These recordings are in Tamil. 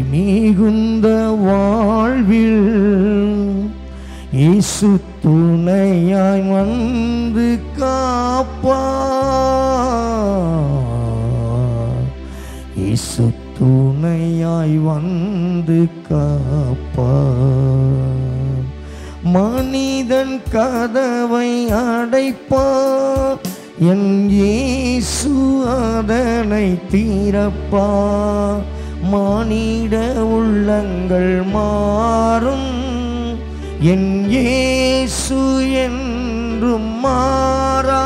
மிகுந்த வாழ்வில் இயேசு துணையாய் வந்து காப்பா இயேசு துணையாய் வந்து காப்பா மனிதன் கதவை அடைப்பார் என் இயேசு அதனை தீரப்பா மானிட உள்ளங்கள் மாறும் என் இயேசு என்றும் மாறா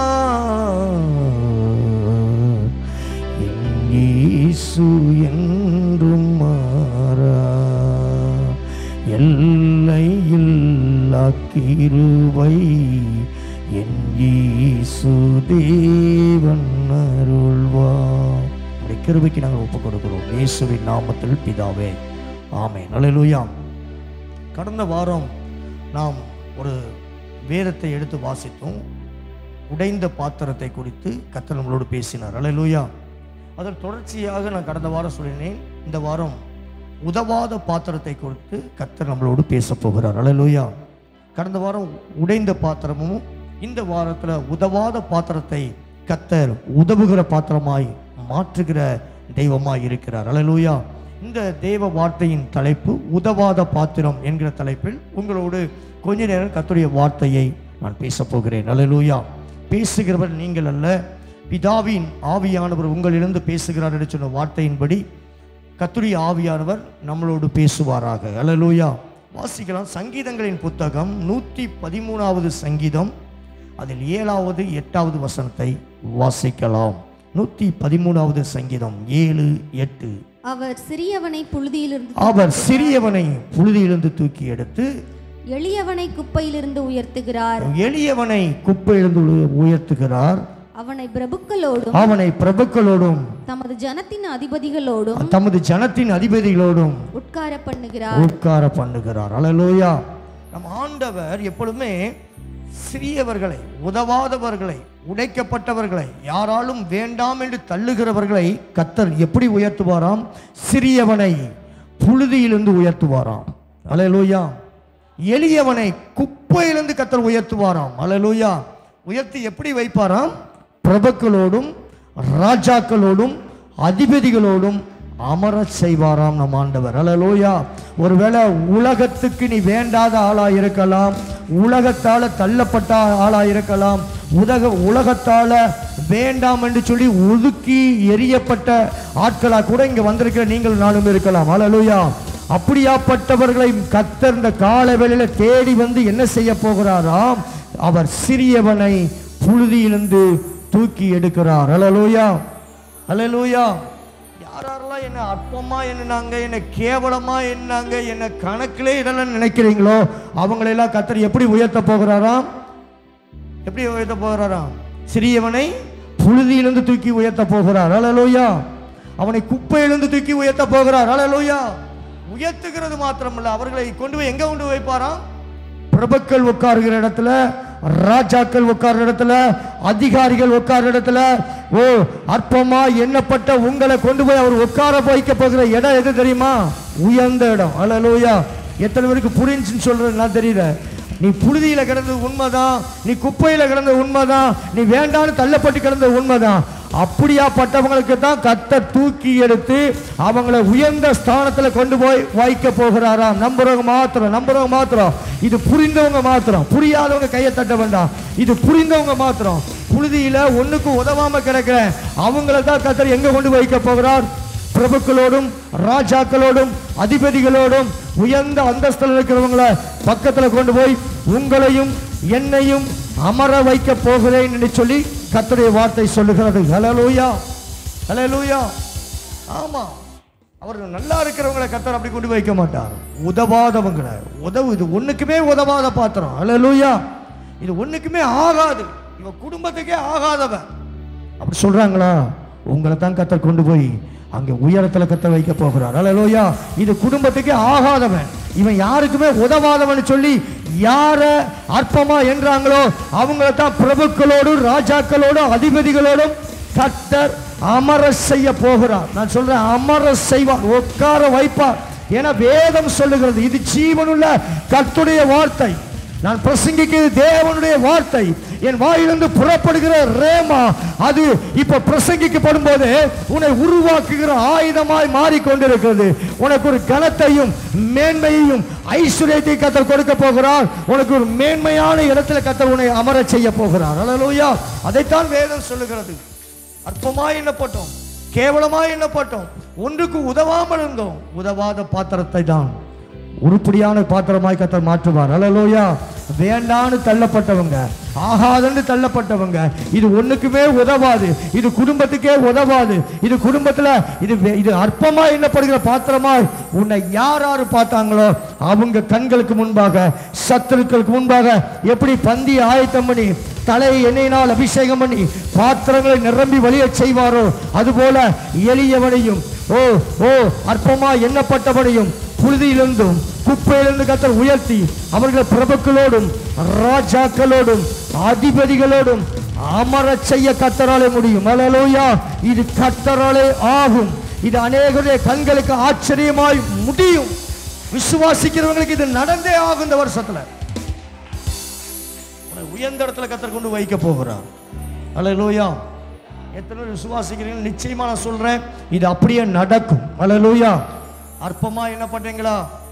என் இயேசு என்றும் மாறா எல்லையில்லா கிருபை என் இயேசு தேவன் அருள்வா உடைய கிருபைக்கு நாங்கள் ஒப்புக் கொடுக்கிறோம் இயேசுவின் நாமத்தில் பிதாவே ஆமே நல்லலூயா கடந்த வாரம் நாம் ஒரு வேதத்தை எடுத்து வாசித்தோம் உடைந்த பாத்திரத்தை குறித்து கர்த்தர் நம்மளோடு பேசினார் அல்லேலூயா அதன் தொடர்ச்சியாக நான் கடந்த வாரம் சொல்லினேன் இந்த வாரம் உதவாத பாத்திரத்தை குறித்து கர்த்தர் நம்மளோடு பேச போகிறார் அல்லேலூயா கடந்த வாரம் உடைந்த பாத்திரமும் இந்த வாரத்தில் உதவாத பாத்திரத்தை கர்த்தர் உதவுகிற பாத்திரமாய் மாற்றுகிற தெய்வமாய் இருக்கிறார் அல்லேலூயா இந்த தேவ வார்த்தையின் தலைப்பு உதவாத பாத்திரம் என்கிற தலைப்பில் உங்களோடு கொஞ்ச நேரம் கர்த்தருடைய வார்த்தையை நான் பேசப் போகிறேன் அல்லேலூயா பேசுகிறவர் நீங்கள் அல்ல பிதாவின் ஆவியானவர் உங்களிலிருந்து பேசுகிறார் என்று சொன்ன வார்த்தையின்படி கத்துரிய ஆவியானவர் நம்மளோடு பேசுவாராக அல்லேலூயா வாசிக்கலாம் சங்கீதங்களின் புத்தகம் நூற்றி பதிமூணாவது சங்கீதம் அதில் ஏழாவது எட்டாவது வசனத்தை வாசிக்கலாம் நூற்றி பதிமூணாவது சங்கீதம் ஏழு எட்டு அவர் சிறியவனை புழுதியிலிருந்து அவர் சிறியவனை புழுதியிலிருந்து தூக்கி எடுத்து எளியவனை குப்பையிலிருந்து உயர்த்துகிறார் எளியவனை குப்பையிலிருந்து உய- உயர்த்துகிறார் அவனை பிரபுக்களோடும் அவனை பிரபுக்களோடும் தமது ஜனத்தின் அதிபதிகளோடும் தமது ஜனத்தின் அதிபதிகளோடும் உட்கார பண்ணுகிறார் உட்கார பண்ணுகிறார் அல்லேலூயா நம் ஆண்டவர் எப்பொழுதுமே சிறியவர்களை உதவாதவர்களை உடைக்கப்பட்டவர்களை யாராலும் வேண்டாம் என்று தள்ளுகிறவர்களை கத்தர் எப்படி உயர்த்துவாராம் சிறியவனை புழுதியிலிருந்து உயர்த்துவாராம் அல்லேலூயா எளியவனை குப்பையிலிருந்து கத்தர் உயர்த்துவாராம் அல்லேலூயா உயர்த்தி எப்படி வைப்பாராம் பிரபுக்களோடும் ராஜாக்களோடும் அதிபதிகளோடும் அமரச் செய்வாராம் நம் ஆண்டவர் அல்லேலூயா ஒருவேளை உலகத்துக்கு நீ வேண்டாத ஆளா இருக்கலாம் உலகத்தால தள்ளப்பட்ட ஆளா இருக்கலாம் உலக உலகத்தால வேண்டாம் என்று சொல்லி ஒதுக்கி எரியப்பட்ட ஆட்களா கூட இங்க வந்திருக்கிற நீங்கள் நானும் இருக்கலாம் அல்லேலூயா அப்படியாப்பட்டவர்களை கத்தர் இந்த கால வேளையில தேடி வந்து என்ன செய்ய போகிறாராம் அவர் சிறியவனை புழுதியிலிருந்து தூக்கி எடுக்கிறார் அல்லேலூயா அல்லேலூயா யாரெல்லாம் என்ன அற்பமா என்னாங்க என்ன கேவலமா என்னாங்க என்ன கணக்கிலே இதெல்லாம் நினைக்கிறீங்களோ அவங்களெல்லாம் கத்தர் எப்படி உயர்த்த போகிறாராம் எப்படி உயர்த்த போகிறாராம் சிறியவனை புழுதியிலிருந்து தூக்கி உயர்த்த போகிறார் அல்லேலூயா அவனை குப்பையிலிருந்து தூக்கி உயர்த்த போகிறார் அல்லேலூயா உயர்த்துகிறது மாத்திரமல்ல அவர்களை கொண்டு போய் எங்க கொண்டு போய் வைப்பாராம் பிரபுக்கள் உட்காருகிற இடத்துல ராஜாக்கள் உட்கார்ற இடத்துல அதிகாரிகள் உட்கார்ற இடத்துல ஓ அற்பமா எண்ணப்பட்ட உங்களை கொண்டு போய் அவர் உட்கார வைக்க போகிற இடம் எது தெரியுமா உயர்ந்த இடம் அல்லேலூயா எத்தனை பேருக்கு புரிஞ்சுன்னு சொல்றது நான் தெரியல நீ புழுதியில கிடந்தது உண்மைதான் நீ குப்பையில கிடந்த உண்மைதான் நீ வேண்டான்னு தள்ளப்பட்டு கிடந்த உண்மைதான் அப்படியாப்பட்டவங்களுக்கு தான் கத்த தூக்கி எடுத்து அவங்கள உயர்ந்த ஸ்தானத்துல கொண்டு போய் வைக்க போகிறாராம் நம்புறவங்க மாத்திரம் நம்புறவங்க மாத்திரம் இது புரிந்தவங்க மாத்திரம் புரியாதவங்க கையை தட்ட வேண்டாம் இது புரிந்தவங்க மாத்திரம் புழுதியில ஒண்ணுக்கும் உதவாம கிடக்கிற அவங்கள தான் கத்தர் எங்க கொண்டு போய் வைக்க போகிறார் பிரபுக்களோடும் ராஜாக்களோடும் அதிபதிகளோடும் உயர்ந்த அந்தஸ்தில் இருக்கிறவங்கள பக்கத்துல கொண்டு போய் உங்களையும் என்னையும் அமர வைக்க போகிறேன் என்று சொல்லி கர்த்தருடைய வார்த்தை சொல்லுகிறது ஹalleluya ஹalleluya ஆமா அவர் நல்லா இருக்கிறவங்களை கர்த்தர் அப்படி கொண்டு வைக்க மாட்டார் உதவாதவங்களை உதவு இது ஒண்ணுக்குமே உதவாத பாத்திரம் ஹalleluya இது ஒண்ணுக்குமே ஆகாது இவ குடும்பத்துக்கே ஆகாதவன் அப்படி சொல்றாங்களா உங்களை தான் கத்தர் கொண்டு போய் அங்க உயரத்துல கத்த வைக்க போகிறார் அல்லேலூயா இது குடும்பத்துக்கே ஆகாதவன் இவன் யாருக்குமே உதவாதவன் சொல்லி யார அற்பமா என்றாங்களோ அவங்கள தான் பிரபுக்களோடும் ராஜாக்களோடும் அதிபதிகளோடும் கத்தர் அமர செய்ய போகிறார் நான் சொல்றேன் அமர செய்வார் உட்கார வைப்பார் என வேதம் சொல்லுகிறது இது ஜீவனுள்ள கர்த்துடைய வார்த்தை நான் பிரசங்கிக்கிறது தேவனுடைய வார்த்தை என் வாயிலிருந்து புறப்படுகிற ரேமா அது இப்ப பிரசங்கிக்கப்படும் போது உன்னை உருவாக்குகிற ஆயுதமாய் மாறிக்கொண்டிருக்கிறது உனக்கு ஒரு கனத்தையும் மேன்மையையும் ஐஸ்வர்யத்தை கத்தர் கொடுக்க போகிறார் உனக்கு ஒரு மேன்மையான இடத்துல கத்தர் உன்னை அமரச் செய்ய போகிறார் அல்லேலூயா அதைத்தான் வேதம் சொல்லுகிறது அற்பமாய் எண்ணப்பட்டோம் கேவலமாய் எண்ணப்பட்டோம் ஒன்றுக்கு உதவாமல் இருந்தோம் உதவாத பாத்திரத்தை தான் உருப்படியான பாத்திரமாய் கத்தர் மாற்றுவார் அல்லேலூயா வேண்டான்னு தள்ளப்பட்டவங்க ஆகாதுன்னு தள்ளப்பட்டவங்க இது ஒண்ணுக்குமே உதவாது இது குடும்பத்துக்கே உதவாது இது குடும்பத்துல இது வே- இது அற்பமா எண்ணப்படுகிற பாத்திரமாய் உன்னை யார் யார் பார்த்தாங்களோ அவங்க கண்களுக்கு முன்பாக சத்துருக்களுக்கு முன்பாக எப்படி பந்தி ஆயத்தம் பண்ணி தலையை எண்ணெயினால் அபிஷேகம் பண்ணி பாத்திரங்களை நிரம்பி வழியச் செய்வாரோ அதுபோல எளியவனையும் ஓ ஓ அற்பமா எண்ணப்பட்டவனையும் புழுதியிலிருந்தும் குப்பையிலிருந்து கத்தர் உயர்த்தி அவர்களை பிரபுக்களோடும் ராஜாக்களோடும் அதிபதிகளோடும் அமரச் செய்ய கத்தராலே முடியும் அல்லேலூயா இது கத்தராலே ஆகும் இது அநேகருடைய கண்களுக்கு ஆச்சரியமாய் முடியும் விசுவாசிக்கிறவங்களுக்கு இது நடந்தே ஆகும் இந்த வருஷத்துல உன்னை உயர்ந்த இடத்துல கத்தர் கொண்டு வைக்க போகிறார் அல்லேலூயா எத்தனை பேர் விசுவாசிக்கிறீங்க நிச்சயமா நான் சொல்றேன் இது அப்படியே நடக்கும் அல்லேலூயா அற்பமா என்ன பண்றீங்களா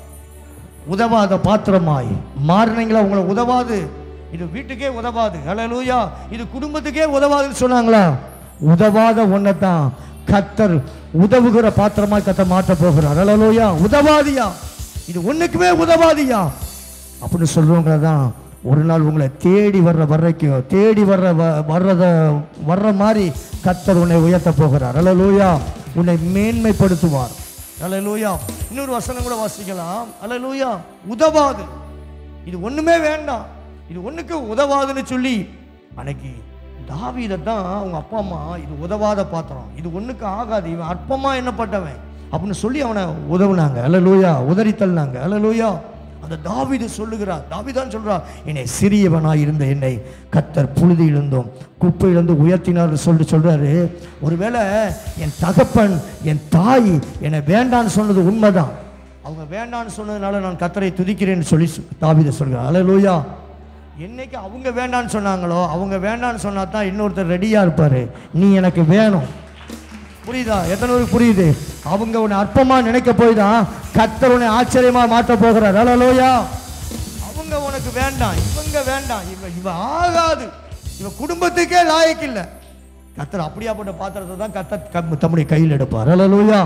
உதவாத பாத்திரமாய் மாறினீங்களா உங்களை உதவாது இது வீட்டுக்கே உதவாது அல்லேலூயா இது குடும்பத்துக்கே உதவாதுன்னு சொன்னாங்களா உதவாத ஒன்றை தான் கத்தர் உதவுகிற பாத்திரமாய் கத்தர் மாற்ற போகிறார் அல்லேலூயா உதவாதியா இது ஒண்ணுக்குமே உதவாதியா அப்படின்னு சொல்றவங்கள தான் ஒரு நாள் உங்களை தேடி வர்ற வர்றைக்கும் தேடி வர்ற வ- வர்றத வர்ற மாதிரி கத்தர் உன்னை உயர்த்த போகிறார் அல்லேலூயா உன்னை மேன்மைப்படுத்துவார் அல்லேலூயா இன்னொரு வசனம் கூட வாசிக்கலாம் அல்லேலூயா உதவாது இது ஒண்ணுமே வேண்டாம் இது ஒண்ணுக்கு உதவாதுன்னு சொல்லி அன்னைக்கு தாவீதை தான் அவங்க அப்பா அம்மா இது உதவாத பாத்திரம் இது ஒண்ணுக்கு ஆகாது இவன் அற்பமா எண்ணப்பட்டவன் அப்படின்னு சொல்லி அவனை உதவுனாங்க அல்லேலூயா உதறி தள்ளினாங்க அல்லேலூயா அந்த தாவீது சொல்லுகிறார் தாவீதான் சொல்றார் என்னை சிறியவனாய் இருந்த என்னை கத்தர் புழுதியிலிருந்தும் குப்பையிலிருந்து உயர்த்தினார் சொல்லிட்டு சொல்றாரு ஒருவேளை என் தகப்பன் என் தாய் என்னை வேண்டான்னு சொன்னது உண்மைதான் அவங்க வேண்டான்னு சொன்னதுனால நான் கத்தரை துதிக்கிறேன்னு சொல்லி தாவீதை சொல்கிறார் அல்லேலூயா என்னைக்கு அவங்க வேண்டான்னு சொன்னாங்களோ அவங்க வேண்டான்னு சொன்னா தான் இன்னொருத்தர் ரெடியா இருப்பாரு நீ எனக்கு வேணும் புரியுதா எத்தனை பேருக்கு புரியுது அவங்க உன்னை அற்பமா நினைக்க போய் தான் கத்தர் உன்னை ஆச்சரியமா மாற்ற போகிறார் அல்லேலூயா அவங்க உனக்கு வேண்டாம் இவங்க வேண்டாம் இவ இவ ஆகாது இவ குடும்பத்துக்கே லாயக்கு இல்லை கத்தர் அப்படியாப்பட்ட பாத்திரத்தை தான் கத்தர் க- தம்முடைய கையில் எடுப்பார் அல்லேலூயா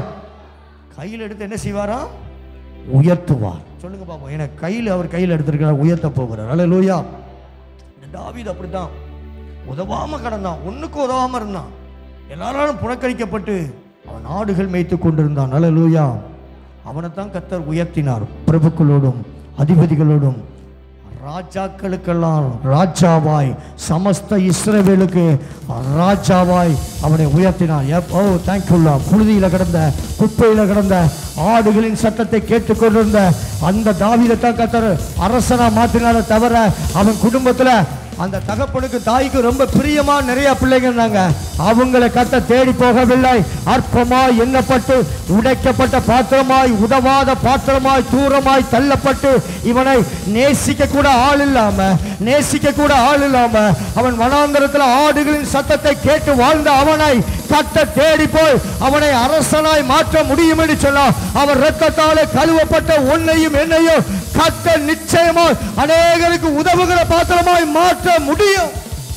கையில் எடுத்து என்ன செய்வாராம் உயர்த்துவார் சொல்லுங்க பாப்போம் எனக்கு கையில் அவர் கையில் எடுத்திருக்கிறார் உயர்த்த போகிறார் அல்லேலூயா இந்த தாவீது அப்படித்தான் உதவாம கடந்தான் ஒண்ணுக்கு உதவாம இருந்தான் எல்லாராலும் புறக்கணிக்கப்பட்டு அவன் ஆடுகள் மேய்த்து கொண்டிருந்தான் அல்லேலூயா அவனைத்தான் கத்தர் உயர்த்தினார் பிரபுக்களோடும் அதிபதிகளோடும் ராஜாக்களுக்கெல்லாம் ராஜாவாய் சமஸ்த இஸ்ரவேலுக்கு ராஜாவாய் அவனை உயர்த்தினான் எப்- ஓ தேங்க்யூல்லா புழுதியில கிடந்த குப்பையில கிடந்த ஆடுகளின் சத்தத்தை கேட்டுக்கொண்டிருந்த அந்த தாவீதைத்தான் கத்தர் அரசனா மாற்றினால தவிர அவன் குடும்பத்துல அந்த தகப்பனுக்கு தாய்க்கு ரொம்ப பிரியமா நிறைய பிள்ளைங்க இருந்தாங்க அவங்களை கத்த தேடி போகவில்லை அற்பமாய் எண்ணப்பட்டு உடைக்கப்பட்ட பாத்திரமாய் உதவாத பாத்திரமாய் தூரமாய் தள்ளப்பட்டு இவனை நேசிக்க கூட ஆள் இல்லாம நேசிக்க கூட ஆள் இல்லாம அவன் வனாந்தரத்தில் ஆடுகளின் சத்தத்தை கேட்டு வாழ்ந்த அவனை கத்த தேடி போய் அவனை அரசனாய் மாற்ற முடியும் என்று சொன்னார் அவர் ரத்தத்தாலே கழுவப்பட்ட உன்னையும் என்னையும் கத்த நிச்சயமாய் அநேகருக்கு உதவுகிற பாத்திரமாய் மாற்ற முடியும்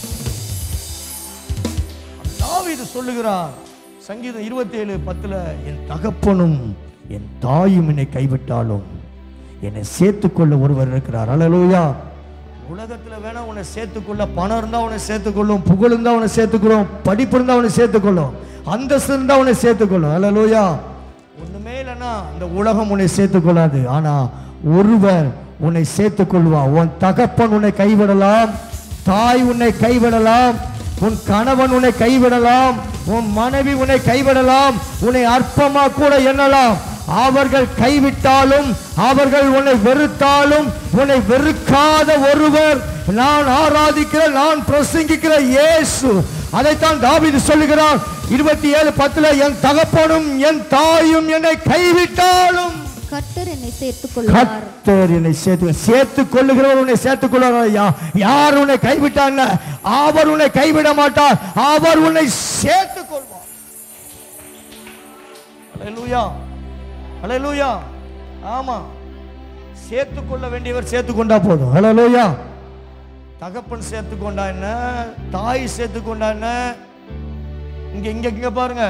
தாவீது சொல்லுகிறார் சங்கீதம் இருபத்தி ஏழு பத்துல என் தகப்பனும் என் தாயும் என்னை கைவிட்டாலும் என்னை சேர்த்துக்கொள்ள ஒருவர் இருக்கிறார் அல்லேலூயா உலகத்துல வேணா உன்னை சேர்த்துக்கொள்ள பணம் இருந்தா உன்னை சேர்த்துக்கொள்ளும் புகழ் இருந்தா உன்னை சேர்த்துக்கொள்ளும் படிப்பு இருந்தா உன்னை சேர்த்துக்கொள்ளும் அந்தஸ்து இருந்தா உன்னை சேர்த்துக்கொள்ளும் அல்லேலூயா ஒண்ணுமே இல்லைன்னா இந்த உலகம் உன்னை சேர்த்துக்கொள்ளாது ஆனா ஒருவர் உன்னை சேர்த்துக்கொள்வார் உன் தகப்பன் உன்னை கைவிடலாம் தாய் உன்னை கைவிடலாம் உன் கணவன் உன்னை கைவிடலாம் உன் மனைவி உன்னை கைவிடலாம் உன்னை அற்பமா கூட எண்ணலாம் அவர்கள் கைவிட்டாலும் அவர்கள் உன்னை வெறுத்தாலும் உன்னை வெறுக்காத ஒருவர் நான் ஆராதிக்கிற நான் பிரசங்கிக்கிற இயேசு அதைத்தான் தாவீது சொல்லுகிறான் இருபத்தி ஏழு பத்துல என் தகப்பனும் என் தாயும் என்னை கைவிட்டாலும் கர்த்தர் என்னை சேர்த்துக் கொள்வார் கர்த்தர் என்னை சேர்த்து சேர்த்து கொள்ளுகிறவர் உன்னை சேர்த்துக் கொள்வார் ஐயா யார் உன்னை கைவிட்டாங்க அவர் உன்னை கைவிட மாட்டார் அவர் உன்னை சேர்த்துக் கொள்வார் அல்லேலூயா அல்லேலூயா ஆமா சேர்த்துக் கொள்ள வேண்டியவர் சேர்த்துக் கொண்டா போதும் அல்லேலூயா தகப்பன் சேர்த்து கொண்டா என்ன தாய் சேர்த்து கொண்டா என்ன இங்க இங்க இங்க பாருங்க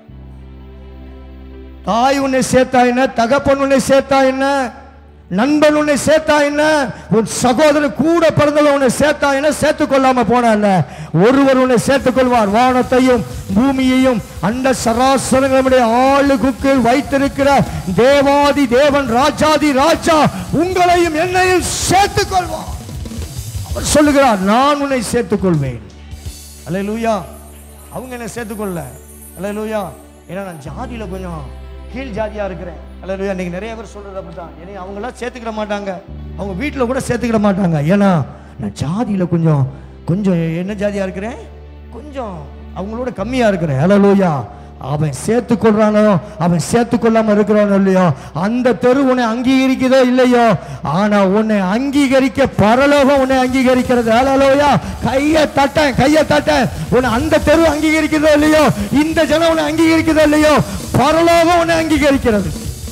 தாய் உன்னை சேர்த்தா என்ன தகப்பன் உன்னை சேர்த்தா என்ன நண்பன் உன்னை சேர்த்தா என்ன உன் சகோதரன் கூட பிறந்தவன் உன்னை சேர்த்தா என்ன சேர்த்துக் கொள்ளாம போனால ஒருவர் உன்னை சேர்த்துக் கொள்வார் வானத்தையும் பூமியையும் அந்த சராசரங்களுடைய ஆளுக்கு வைத்திருக்கிற தேவாதி தேவன் ராஜாதி ராஜா உங்களையும் என்னையும் சேர்த்துக் கொள்வார் அவர் சொல்லுகிறார் நான் உன்னை சேர்த்துக் கொள்வேன் அல்லேலூயா அவங்க என்ன சேர்த்துக்கொள்ள அல்லேலூயா ஏன்னா நான் ஜாதியில கொஞ்சம் கீழ் ஜாதியா இருக்கிறேன் அல்லேலூயா இன்னைக்கு நிறைய பேர் சொல்றது அப்படிதான் ஏன்னா அவங்களாம் சேர்த்துக்கிட மாட்டாங்க அவங்க வீட்டில் கூட சேர்த்துக்கிட மாட்டாங்க ஏன்னா நான் ஜாதியில கொஞ்சம் கொஞ்சம் என்ன ஜாதியா இருக்கிறேன் கொஞ்சம் அவங்களோட கம்மியா இருக்கிறேன் அல்லேலூயா அவன் சேர்த்து கொள்றானோ அவன் சேர்த்து கொள்ளாம இருக்கிறானோ இல்லையோ அந்த தெரு உன்னை அங்கீகரிக்குதோ இல்லையோ ஆனா உன்னை அங்கீகரிக்க பரலோகம் உன்னை அங்கீகரிக்கிறது ஹalleluya கையை தட்டேன் கையை தட்டேன் உன்னை அந்த தெரு அங்கீகரிக்கிறதோ இல்லையோ இந்த ஜனம் உன்னை அங்கீகரிக்கிறதோ இல்லையோ பரலோகம் உன்னை அங்கீகரிக்கிறது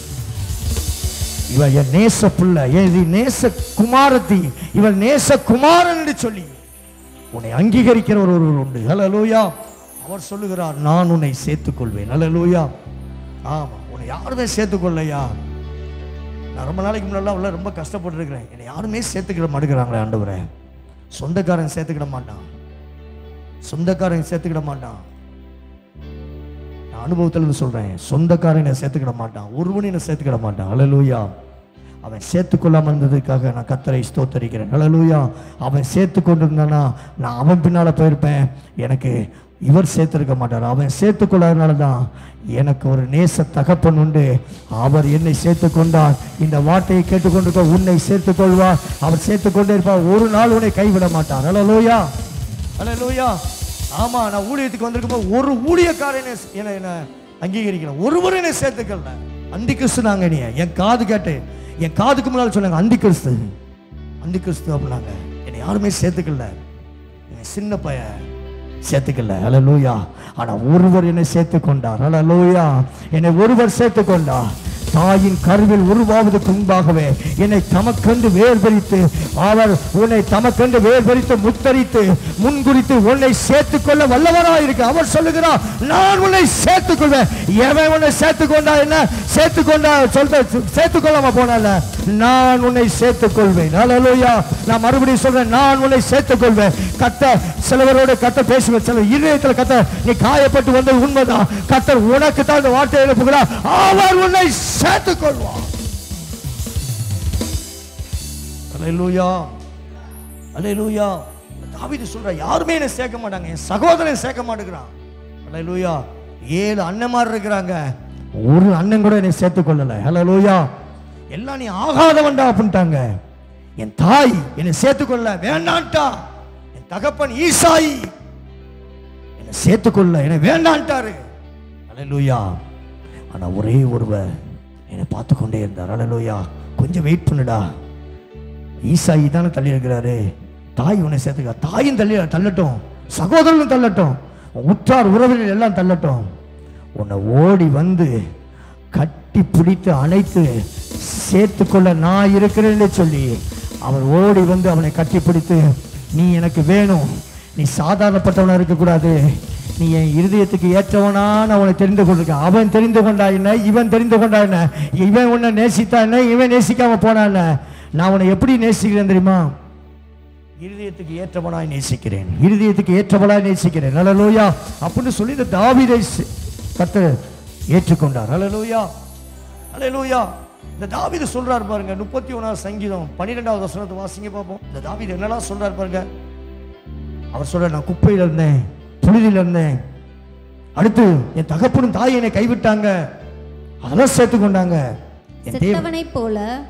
இவ என் நேச புள்ள இது நேச குமாரத்தி இவள் நேச குமாரன் என்று சொல்லி உன்னை அங்கீகரிக்கிறவர் ஒருவர் உண்டு ஹalleluya அவர் சொல்லுகிறார் நான் உன்னை சேர்த்துக் கொள்வேன் ஹalleluya ஆமா உன்னை யாருமே சேர்த்துக்கொள்ளையா நான் ரொம்ப நாளைக்கு முன்னாடி உள்ள ரொம்ப கஷ்டப்பட்டுருக்கிறேன் என்னை யாருமே சேர்த்துக்கிட மாட்டேங்கிறாங்களே ஆண்டவரே சொந்தக்காரன் சேர்த்துக்கிட மாட்டான் சொந்தக்காரன் சேர்த்துக்கிட மாட்டான் நான் அனுபவத்துல இருந்து சொல்றேன் சொந்தக்காரனை சேர்த்துக்கிட மாட்டான் ஒருவனையும் சேர்த்துக்கிட மாட்டான் ஹalleluya அவன் சேர்த்துக்கொள்ளாம இருந்ததுக்காக நான் கத்தரை ஸ்தோத்தரிக்கிறேன் ஹalleluya அவன் சேர்த்து கொண்டிருந்தானா நான் அவன் பின்னால போயிருப்பேன் எனக்கு இவர் சேர்த்திருக்க மாட்டார் அவன் சேர்த்துக்கொள்ளாதனால தான் எனக்கு ஒரு நேச தகப்பன் உண்டு அவர் என்னை சேர்த்துக் கொண்டார் இந்த வார்த்தையை கேட்டுக்கொண்டிருக்க உன்னை சேர்த்துக் கொள்வார் அவர் சேர்த்துக் கொண்டே இருப்பார் ஒரு நாள் உன்னை கைவிட மாட்டார் ஹalleluya ஹalleluya ஆமா நான் ஊழியத்துக்கு வந்திருக்கும்போது ஒரு ஊழியக்காரனை என்ன என்ன அங்கீகரிக்கிறேன் ஒருவரும் என்னை சேர்த்துக்கல அந்தி கிறிஸ்து நாங்க நீ என் காது கேட்டு என் காதுக்கு முன்னால் சொன்னாங்க அந்தி கிறிஸ்து அந்தி கிறிஸ்து அப்படின்னாங்க என்னை யாருமே சேர்த்துக்கல என் சின்ன பையன் சேர்த்துக்கல ஹalleluya ஆனா ஒருவர் என்னை சேர்த்துக் கொண்டார் ஹalleluya என்னை ஒருவர் சேர்த்துக் கொண்டார் தாயின் கருவில் உருவாவதற்கு முன்பாகவே என்னை தமக்கென்று வேர்பரித்து அவர் உன்னை தமக்கென்று வேர்பரித்து முத்தரித்து முன்குறித்து உன்னை சேர்த்துக் கொள்ள வல்லவராயிருக்கு அவர் சொல்லுகிறார் நான் உன்னை சேர்த்துக் கொள்வேன் எவன் உன்னை சேர்த்துக் கொண்டா என்ன சேர்த்துக் கொண்டா சொல்ற சேர்த்துக் கொள்ளாம போனால நான் உன்னை சேர்த்துக் கொள்வேன் ஹalleluya நான் மறுபடியும் சொல்றேன் நான் உன்னை சேர்த்துக் கொள்வேன் கத்த சிலவரோட கத்த பேசுவேன் சில இருதயத்தில் கத்த நீ காயப்பட்டு வந்தது உண்மைதான் கத்தர் உனக்கு தான் இந்த வார்த்தை எழுப்புகிறார் அவர் உன்னை சேர்த்துக் கொள்வார் அல்லேலூயா அல்லேலூயா தாவீது சொல்ற யாருமே என்னை சேர்க்க மாட்டாங்க என் சகோதரன் சேர்க்க மாட்டேங்கிறான் அல்லேலூயா ஏழு அண்ணன்மார் இருக்கிறாங்க ஒரு அண்ணன் கூட என்னை சேர்த்துக் கொள்ளல அல்லேலூயா எல்லாம் நீ ஆகாதவன்டா அப்படின்ட்டாங்க என் தாய் என்னை சேர்த்துக்கொள்ள வேண்டான்ட்டா என் தகப்பன் ஈசாயி என்னை சேர்த்துக்கொள்ள என்னை வேண்டான்ட்டாரு அல்லேலூயா ஆனா ஒரே ஒருவர் என்னை பார்த்து கொண்டே இருந்தார் அல்லேலூயா கொஞ்சம் வெயிட் பண்ணுடா ஈசாயி தானே தள்ளி இருக்கிறாரு தாய் உன்னை சேர்த்துக்க தாயும் தள்ளி தள்ளட்டும் சகோதரனும் தள்ளட்டும் உற்றார் உறவினர் எல்லாம் தள்ளட்டும் உன்னை ஓடி வந்து கட்டி பிடித்து அணைத்து சேர்த்துக்கொள்ள நான் இருக்கிறேன்னு சொல்லி அவன் ஓடி வந்து அவனை கட்டி பிடித்து நீ எனக்கு வேணும் நீ சாதாரணப்பட்டவனா இருக்கக்கூடாது நீ என் இருதயத்துக்கு ஏற்றவனா நான் அவனை தெரிந்து கொண்டிருக்கேன் அவன் தெரிந்து கொண்டா என்ன இவன் தெரிந்து கொண்டா என்ன இவன் உன்னை நேசித்தா என்ன இவன் நேசிக்காம போனா என்ன நான் உன்னை எப்படி நேசிக்கிறேன் தெரியுமா இருதயத்துக்கு ஏற்றவனாய் நேசிக்கிறேன் இருதயத்துக்கு ஏற்றவனாய் நேசிக்கிறேன் ஹalleluya அப்படின்னு சொல்லி இந்த தாவீதை சி- கர்த்தர் ஏற்றுக்கொண்டார் ஹalleluya ஹalleluya இந்த தாவீது சொல்றார் பாருங்க முப்பத்தி ஒன்றாவது சங்கீதம் பன்னிரெண்டாவது வசனத்தை வாசிங்க பார்ப்போம் இந்த தாவீது என்னெல்லாம் சொல்றார் பாருங்க அவர் சொல்ற நான் குப்பையில இருந்தேன் புழுதியில இருந்தேன் அடுத்து என் தகப்பனும் தாய் என்னை கைவிட்டாங்க அதெல்லாம் சேர்த்து கொண்டாங்க என் தேவ செத்தவனைப் போல ஆ,